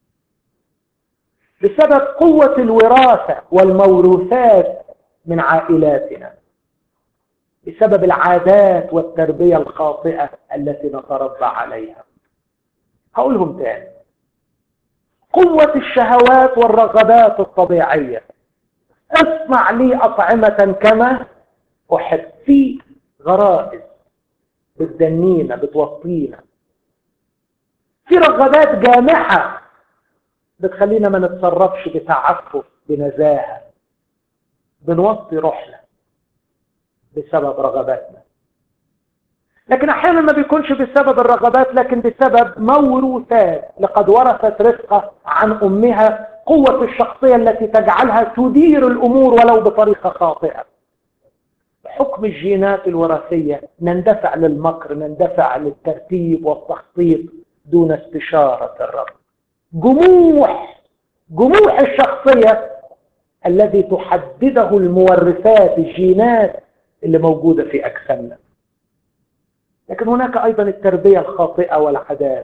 بسبب قوة الوراثة والموروثات من عائلاتنا بسبب العادات والتربية الخاطئة التي نتربى عليها هقولهم تاني قوة الشهوات والرغبات الطبيعية اصنع لي أطعمة كما أحب في غرائز بتدنينا بتوطينا في رغبات جامحة بتخلينا ما نتصرفش بتعفف بنزاهة بنوطي روحنا بسبب رغباتنا لكن احيانا ما بيكونش بسبب الرغبات لكن بسبب موروثات لقد ورثت رفقه عن امها قوه الشخصيه التي تجعلها تدير الامور ولو بطريقه خاطئه بحكم الجينات الوراثيه نندفع للمكر نندفع للترتيب والتخطيط دون استشاره الرب جموح جموح الشخصيه الذي تحدده المورثات الجينات اللي موجوده في اجسامنا لكن هناك أيضا التربية الخاطئة والعادات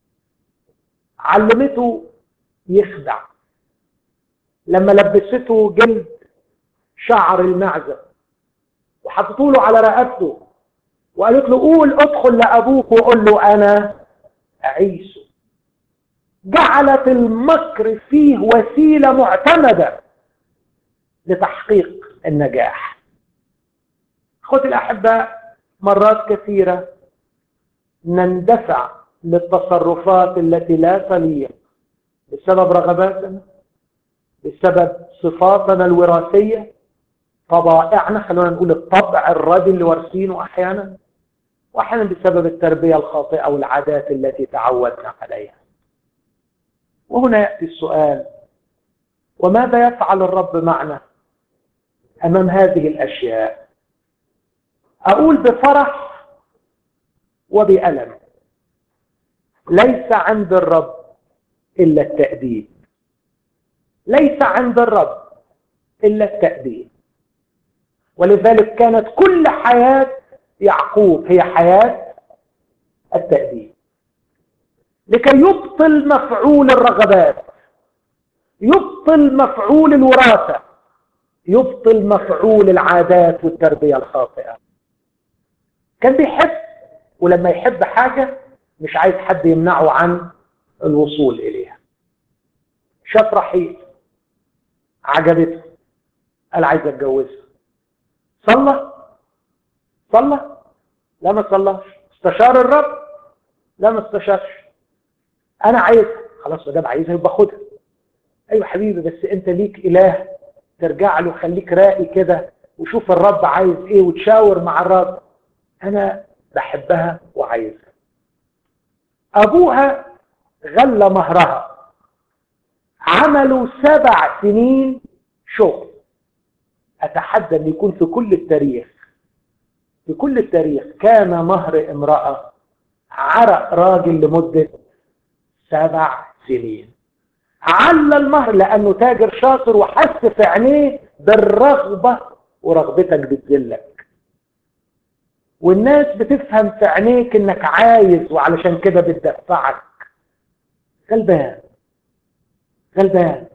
علمته يخدع لما لبسته جلد شعر المعزة وحطته له على رقبته وقالت له قول ادخل لأبوك وقول له أنا أعيسه جعلت المكر فيه وسيلة معتمدة لتحقيق النجاح خذ الأحباء مرات كثيرة نندفع للتصرفات التي لا تليق بسبب رغباتنا بسبب صفاتنا الوراثية طبائعنا خلونا نقول الطبع الردي اللي وارثينه أحيانا وأحيانا بسبب التربية الخاطئة والعادات التي تعودنا عليها وهنا يأتي السؤال وماذا يفعل الرب معنا أمام هذه الأشياء أقول بفرح وبألم ليس عند الرب إلا التأديب ليس عند الرب إلا التأديب ولذلك كانت كل حياة يعقوب هي حياة التأديب لكي يبطل مفعول الرغبات يبطل مفعول الوراثة يبطل مفعول العادات والتربية الخاطئة كان بيحب ولما يحب حاجة مش عايز حد يمنعه عن الوصول إليها شاف رحيل عجبته قال عايز اتجوزها صلى صلى لا ما صلاش استشار الرب لا ما استشارش انا عايز خلاص ما دام عايزها يبقى خدها ايوه حبيبي بس انت ليك اله ترجع له خليك راقي كده وشوف الرب عايز ايه وتشاور مع الرب انا بحبها وعايزها ابوها غلى مهرها عملوا سبع سنين شغل اتحدى ان يكون في كل التاريخ في كل التاريخ كان مهر امرأة عرق راجل لمدة سبع سنين على المهر لانه تاجر شاطر وحس في عينيه بالرغبة ورغبتك بتذلك والناس بتفهم في عينيك انك عايز وعلشان كده بتدفعك غلبان غلبان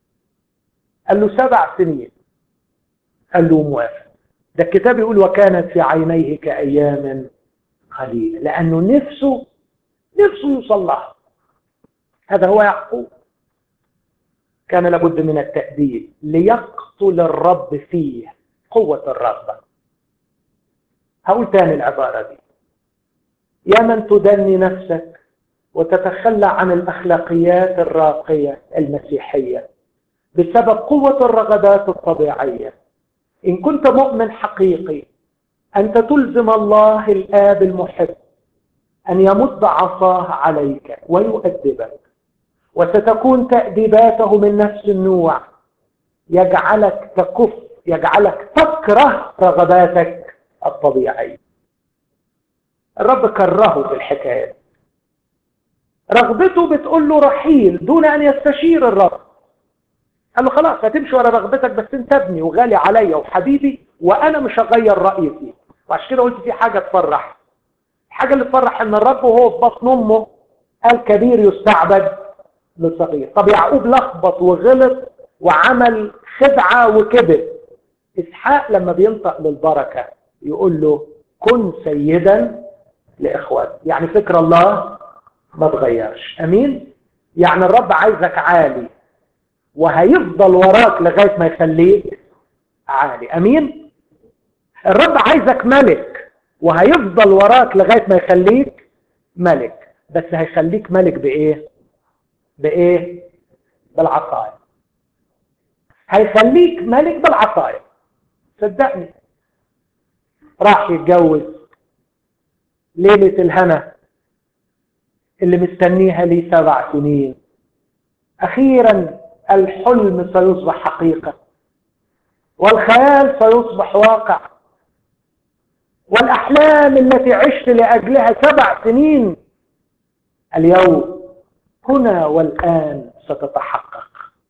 قال له سبع سنين قال له موافق ده الكتاب يقول وكانت في عينيه كأيام قليلة لأنه نفسه نفسه يوصل لها هذا هو يعقوب كان لابد من التأديب ليقتل الرب فيه قوة الرغبة هقول تاني العبارة دي يا من تدني نفسك وتتخلى عن الأخلاقيات الراقية المسيحية بسبب قوة الرغبات الطبيعية إن كنت مؤمن حقيقي أنت تلزم الله الآب المحب أن يمد عصاه عليك ويؤدبك وستكون تأديباته من نفس النوع يجعلك تكف يجعلك تكره رغباتك الطبيعية الرب كرهه في الحكاية رغبته بتقول له رحيل دون أن يستشير الرب قال له خلاص هتمشي ورا رغبتك بس انت ابني وغالي عليا وحبيبي وانا مش هغير رايي فيه وعشان كده قلت في حاجه تفرح الحاجه اللي تفرح ان الرب وهو في بطن امه قال كبير يستعبد للصغير طب يعقوب لخبط وغلط وعمل خدعه وكذب اسحاق لما بينطق للبركه يقول له كن سيدا لاخواتك يعني فكر الله ما تغيرش امين يعني الرب عايزك عالي وهيفضل وراك لغاية ما يخليك عالي أمين الرب عايزك ملك وهيفضل وراك لغاية ما يخليك ملك بس هيخليك ملك بإيه بإيه بالعطايا هيخليك ملك بالعطايا صدقني راح يتجوز ليلة الهنا اللي مستنيها لي سبع سنين أخيرا الحلم سيصبح حقيقة والخيال سيصبح واقع والأحلام التي عشت لأجلها سبع سنين اليوم هنا والآن ستتحقق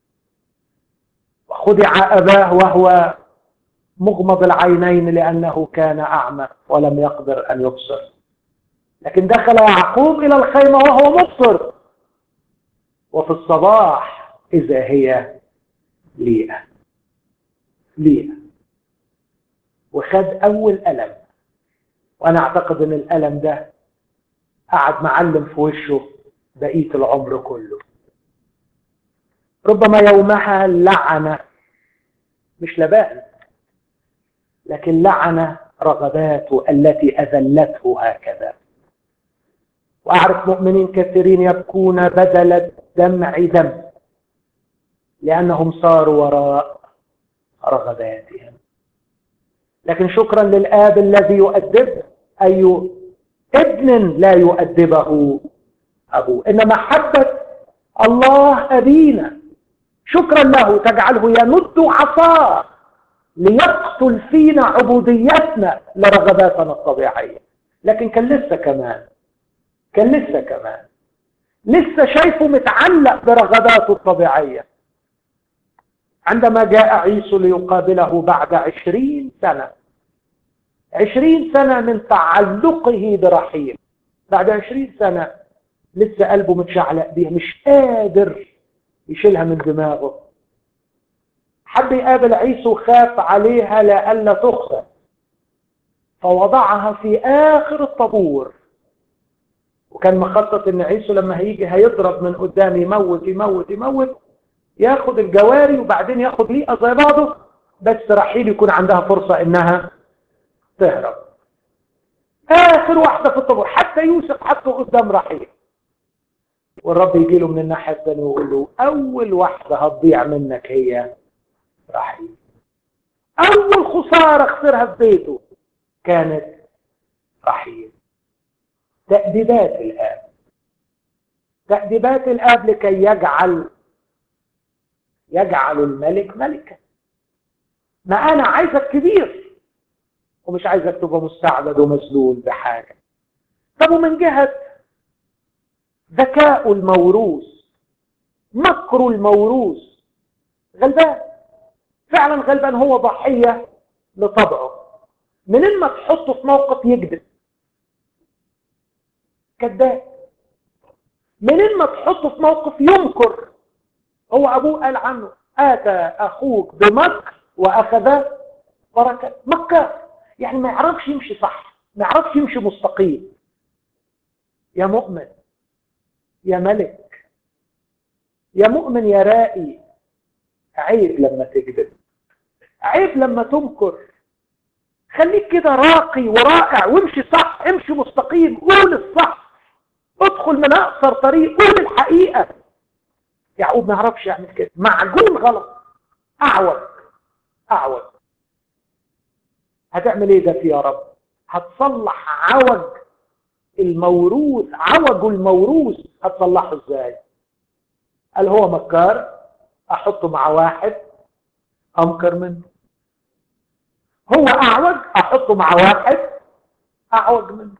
وخدع أباه وهو مغمض العينين لأنه كان أعمى ولم يقدر أن يبصر لكن دخل يعقوب إلى الخيمة وهو مبصر وفي الصباح إذا هي ليئة ليئة وخد أول ألم وأنا أعتقد أن الألم ده قعد معلم في وشه بقية العمر كله ربما يومها لعن مش لبان لكن لعن رغباته التي أذلته هكذا وأعرف مؤمنين كثيرين يبكون بدل الدمع دم لأنهم صاروا وراء رغباتهم لكن شكرا للآب الذي يؤدب أي ابن لا يؤدبه أبوه إن محبة الله أبينا شكرا له تجعله يمد عصاه ليقتل فينا عبوديتنا لرغباتنا الطبيعية لكن كان لسه كمان كان لسه كمان لسه شايفه متعلق برغباته الطبيعية عندما جاء عيسو ليقابله بعد عشرين سنة عشرين سنة من تعلقه برحيل بعد عشرين سنة لسه قلبه متشعلق بيها مش قادر يشيلها من دماغه حب يقابل عيسو خاف عليها لألا تخسر فوضعها في آخر الطابور وكان مخطط ان عيسو لما هيجي هيضرب من قدام يموت يموت يموت ياخد الجواري وبعدين ياخد ليئة زي بعضه بس رحيل يكون عندها فرصة انها تهرب اخر واحدة في الطابور حتى يوسف حطه قدام رحيل والرب يجي له من الناحية الثانية ويقول له أول واحدة هتضيع منك هي رحيل أول خسارة خسرها في بيته كانت رحيل تأديبات الآب تأديبات الآب لكي يجعل يجعل الملك ملكا ما أنا عايزك كبير ومش عايزك تبقى مستعبد ومذلول بحاجة طب ومن جهة ذكاء الموروث مكر الموروث غلبان فعلا غلبان هو ضحية لطبعه منين ما تحطه في موقف يكذب كذاب منين ما تحطه في موقف ينكر هو ابوه قال عنه اتى اخوك بمكر واخذ بركه مكر يعني ما يعرفش يمشي صح ما يعرفش يمشي مستقيم يا مؤمن يا ملك يا مؤمن يا رائي عيب لما تكذب عيب لما تنكر خليك كده راقي ورائع وامشي صح امشي مستقيم قول الصح ادخل من اقصر طريق قول الحقيقه يعقوب ما يعرفش يعمل كده معجون غلط اعوج اعوج هتعمل ايه ده في يا رب هتصلح عوج الموروث عوج الموروث هتصلحه ازاي قال هو مكار احطه مع واحد امكر منه هو اعوج احطه مع واحد اعوج منه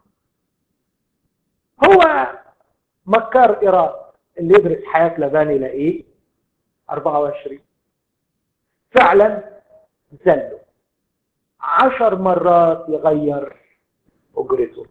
هو مكار ايران اللي يدرس حياة لبان يلاقيه 24 فعلا زله عشر مرات يغير أجرته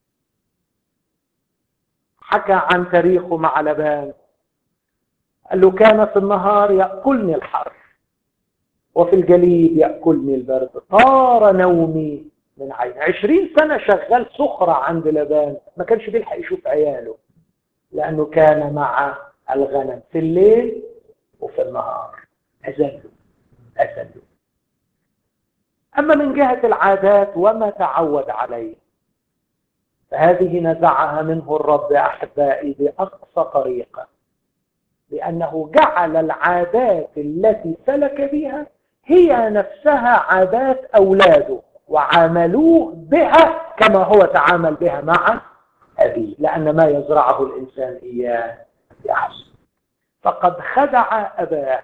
حكى عن تاريخه مع لبان قال له كان في النهار يأكلني الحر وفي الجليد يأكلني البرد طار نومي من عيني عشرين سنة شغال سخرة عند لبان ما كانش بيلحق يشوف عياله لأنه كان مع الغنم في الليل وفي النهار أزله أزله أما من جهة العادات وما تعود عليه فهذه نزعها منه الرب أحبائي بأقصى طريقة لأنه جعل العادات التي سلك بها هي نفسها عادات أولاده وعاملوه بها كما هو تعامل بها مع أبيه لأن ما يزرعه الإنسان إياه يحصل فقد خدع أباه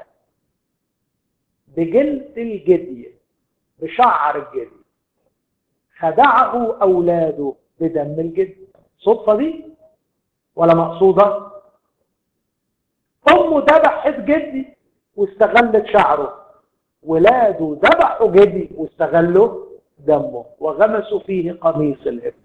بجلد الجدي بشعر الجدي خدعه أولاده بدم الجد صدفة دي ولا مقصودة أمه ذبحت جدي واستغلت شعره ولاده ذبحوا جدي واستغلوا دمه وغمسوا فيه قميص الابن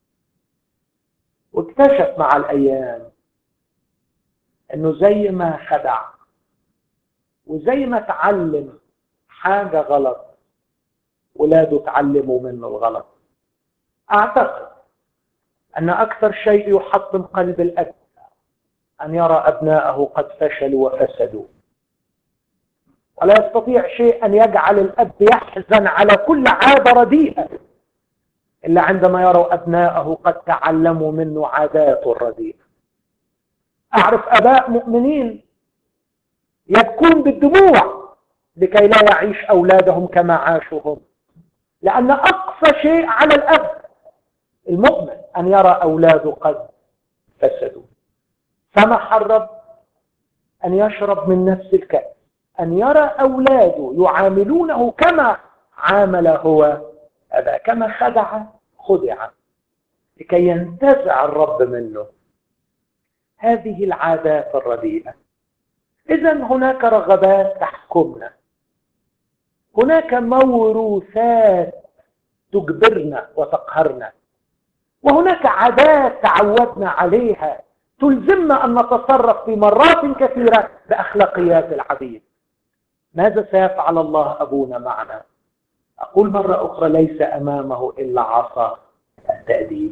واكتشف مع الأيام أنه زي ما خدع وزي ما تعلم حاجة غلط ولاده تعلموا منه الغلط أعتقد أن أكثر شيء يحطم قلب الأب أن يرى أبناءه قد فشلوا وفسدوا ولا يستطيع شيء أن يجعل الأب يحزن على كل عادة رديئة إلا عندما يروا أبناءه قد تعلموا منه عادات رديئة أعرف أباء مؤمنين يبكون بالدموع لكي لا يعيش أولادهم كما عاشوا هم لأن أقصى شيء على الأب المؤمن أن يرى أولاده قد فسدوا سمح الرب أن يشرب من نفس الكأس أن يرى أولاده يعاملونه كما عامل هو أبا كما خدع خدع لكي ينتزع الرب منه هذه العادات الرديئة إذا هناك رغبات تحكمنا هناك موروثات تجبرنا وتقهرنا وهناك عادات تعودنا عليها تلزمنا أن نتصرف في مرات كثيرة بأخلاقيات العبيد ماذا سيفعل الله أبونا معنا أقول مرة أخرى ليس أمامه إلا عصا التأديب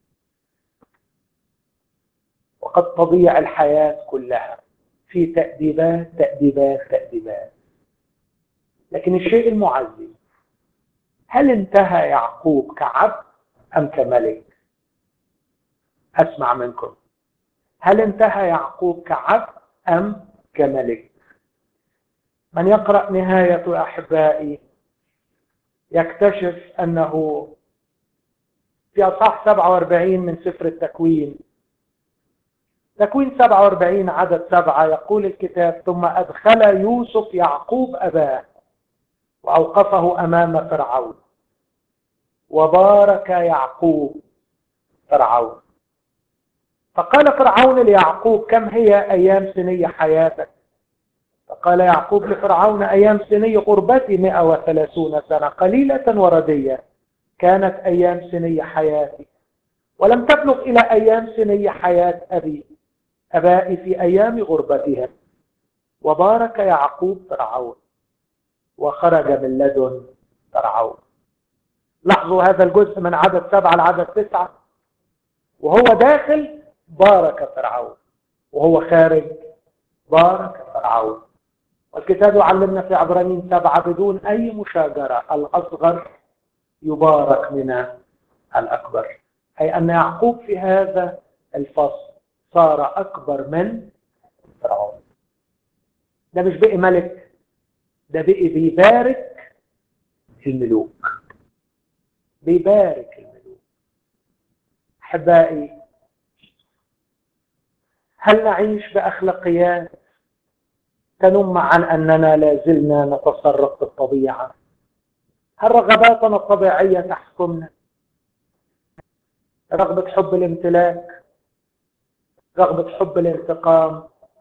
وقد تضيع الحياة كلها في تأديبات تأديبات تأديبات لكن الشيء المعزز هل انتهى يعقوب كعبد أم كملك أسمع منكم هل انتهى يعقوب كعبد أم كملك من يقرأ نهاية أحبائي يكتشف أنه في أصحاح 47 من سفر التكوين تكوين 47 عدد سبعة يقول الكتاب ثم أدخل يوسف يعقوب أباه وأوقفه أمام فرعون وبارك يعقوب فرعون فقال فرعون ليعقوب كم هي أيام سنية حياتك فقال يعقوب لفرعون أيام سنية قربتي 130 سنة قليلة وردية كانت أيام سنية حياتي ولم تبلغ إلى أيام سنية حياة أبي أبائي في أيام غربتهم وبارك يعقوب فرعون وخرج من لدن فرعون لاحظوا هذا الجزء من عدد سبعة لعدد تسعة وهو داخل بارك فرعون وهو خارج بارك فرعون والكتاب يعلمنا في عبرانيين سبعة بدون أي مشاجرة الأصغر يبارك من الأكبر أي أن يعقوب في هذا الفصل صار أكبر من فرعون ده مش بقي ملك ده بقي بيبارك الملوك بيبارك الملوك أحبائي هل نعيش بأخلاقيات تنم عن أننا لازلنا نتصرف بالطبيعة هل رغباتنا الطبيعية تحكمنا رغبة حب الامتلاك رغبة حب الانتقام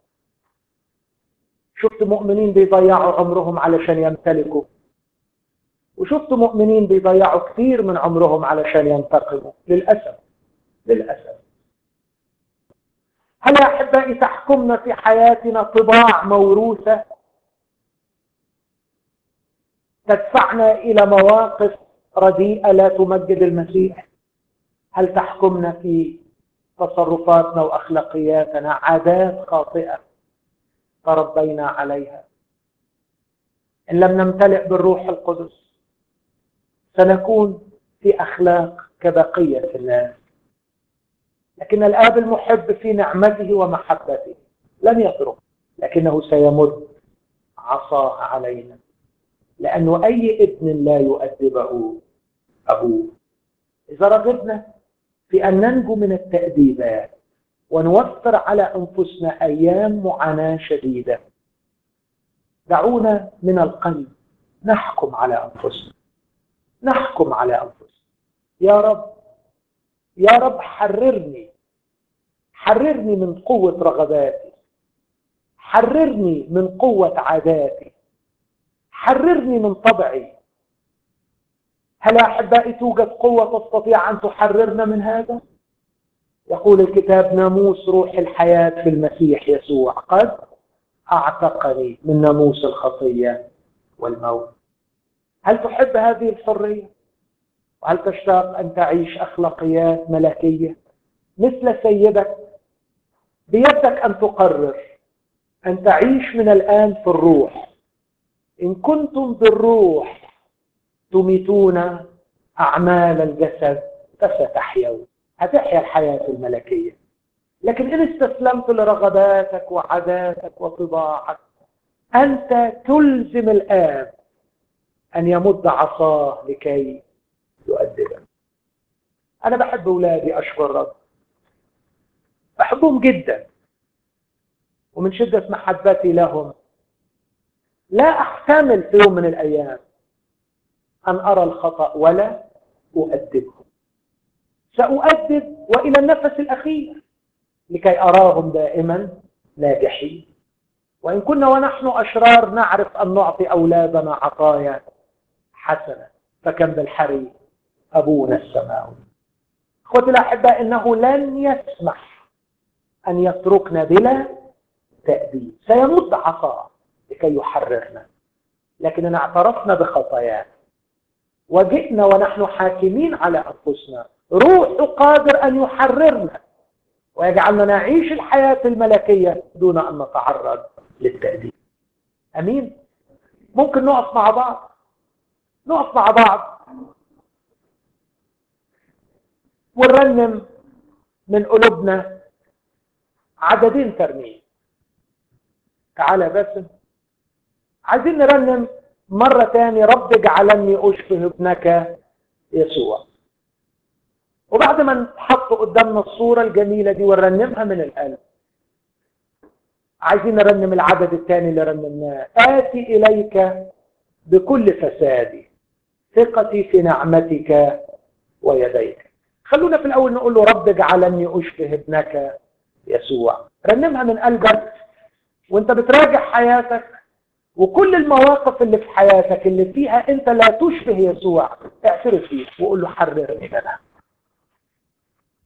شفت مؤمنين بيضيعوا عمرهم علشان يمتلكوا وشفت مؤمنين بيضيعوا كثير من عمرهم علشان ينتقموا للأسف للأسف هل يا أحبائي تحكمنا في حياتنا طباع موروثة تدفعنا إلى مواقف رديئة لا تمجد المسيح هل تحكمنا في تصرفاتنا وأخلاقياتنا عادات خاطئة تربينا عليها إن لم نمتلئ بالروح القدس سنكون في أخلاق كبقية الناس لكن الآب المحب في نعمته ومحبته لن يترك لكنه سيمد عصاه علينا لأنه أي ابن لا يؤدبه أبوه إذا رغبنا في أن ننجو من التأديبات ونوفر على أنفسنا أيام معاناة شديدة دعونا من القلب نحكم على أنفسنا نحكم على أنفسنا يا رب يا رب حررني حررني من قوة رغباتي حررني من قوة عاداتي حررني من طبعي هل أحبائي توجد قوة تستطيع أن تحررنا من هذا؟ يقول الكتاب ناموس روح الحياة في المسيح يسوع قد أعتقني من ناموس الخطية والموت هل تحب هذه الحرية؟ وهل تشتاق أن تعيش أخلاقيات ملكية مثل سيدك بيدك أن تقرر أن تعيش من الآن في الروح إن كنتم بالروح تميتون أعمال الجسد فستحيون هتحيا الحياة الملكية لكن إن استسلمت لرغباتك وعاداتك وطباعك أنت تلزم الآب أن يمد عصاه لكي يؤدبك أنا بحب أولادي أشكر رب بحبهم جدا ومن شدة محبتي لهم لا أحتمل في يوم من الأيام أن أرى الخطأ ولا أؤدبهم سأؤدب وإلى النفس الأخير لكي أراهم دائما ناجحين وإن كنا ونحن أشرار نعرف أن نعطي أولادنا عطايا حسنة فكم بالحري أبونا السماوي أخوتي الأحباء إنه لن يسمح أن يتركنا بلا تأديب سيمد عصاه لكي يحررنا لكننا اعترفنا بخطايانا وجئنا ونحن حاكمين على أنفسنا روح قادر أن يحررنا ويجعلنا نعيش الحياة الملكية دون أن نتعرض للتأديب أمين ممكن نقف مع بعض نقف مع بعض ونرنم من قلوبنا عددين ترنيم تعالى يا باسم عايزين نرنم مرة تاني رب اجعلني أشبه ابنك يسوع وبعد ما نحط قدامنا الصورة الجميلة دي ونرنمها من القلب عايزين نرنم العدد الثاني اللي رنمناه آتي إليك بكل فسادي ثقتي في نعمتك ويديك خلونا في الأول نقول له رب اجعلني أشبه ابنك يسوع رنمها من قلبك وانت بتراجع حياتك وكل المواقف اللي في حياتك اللي فيها انت لا تشبه يسوع اعترف فيه وقول له حررني منها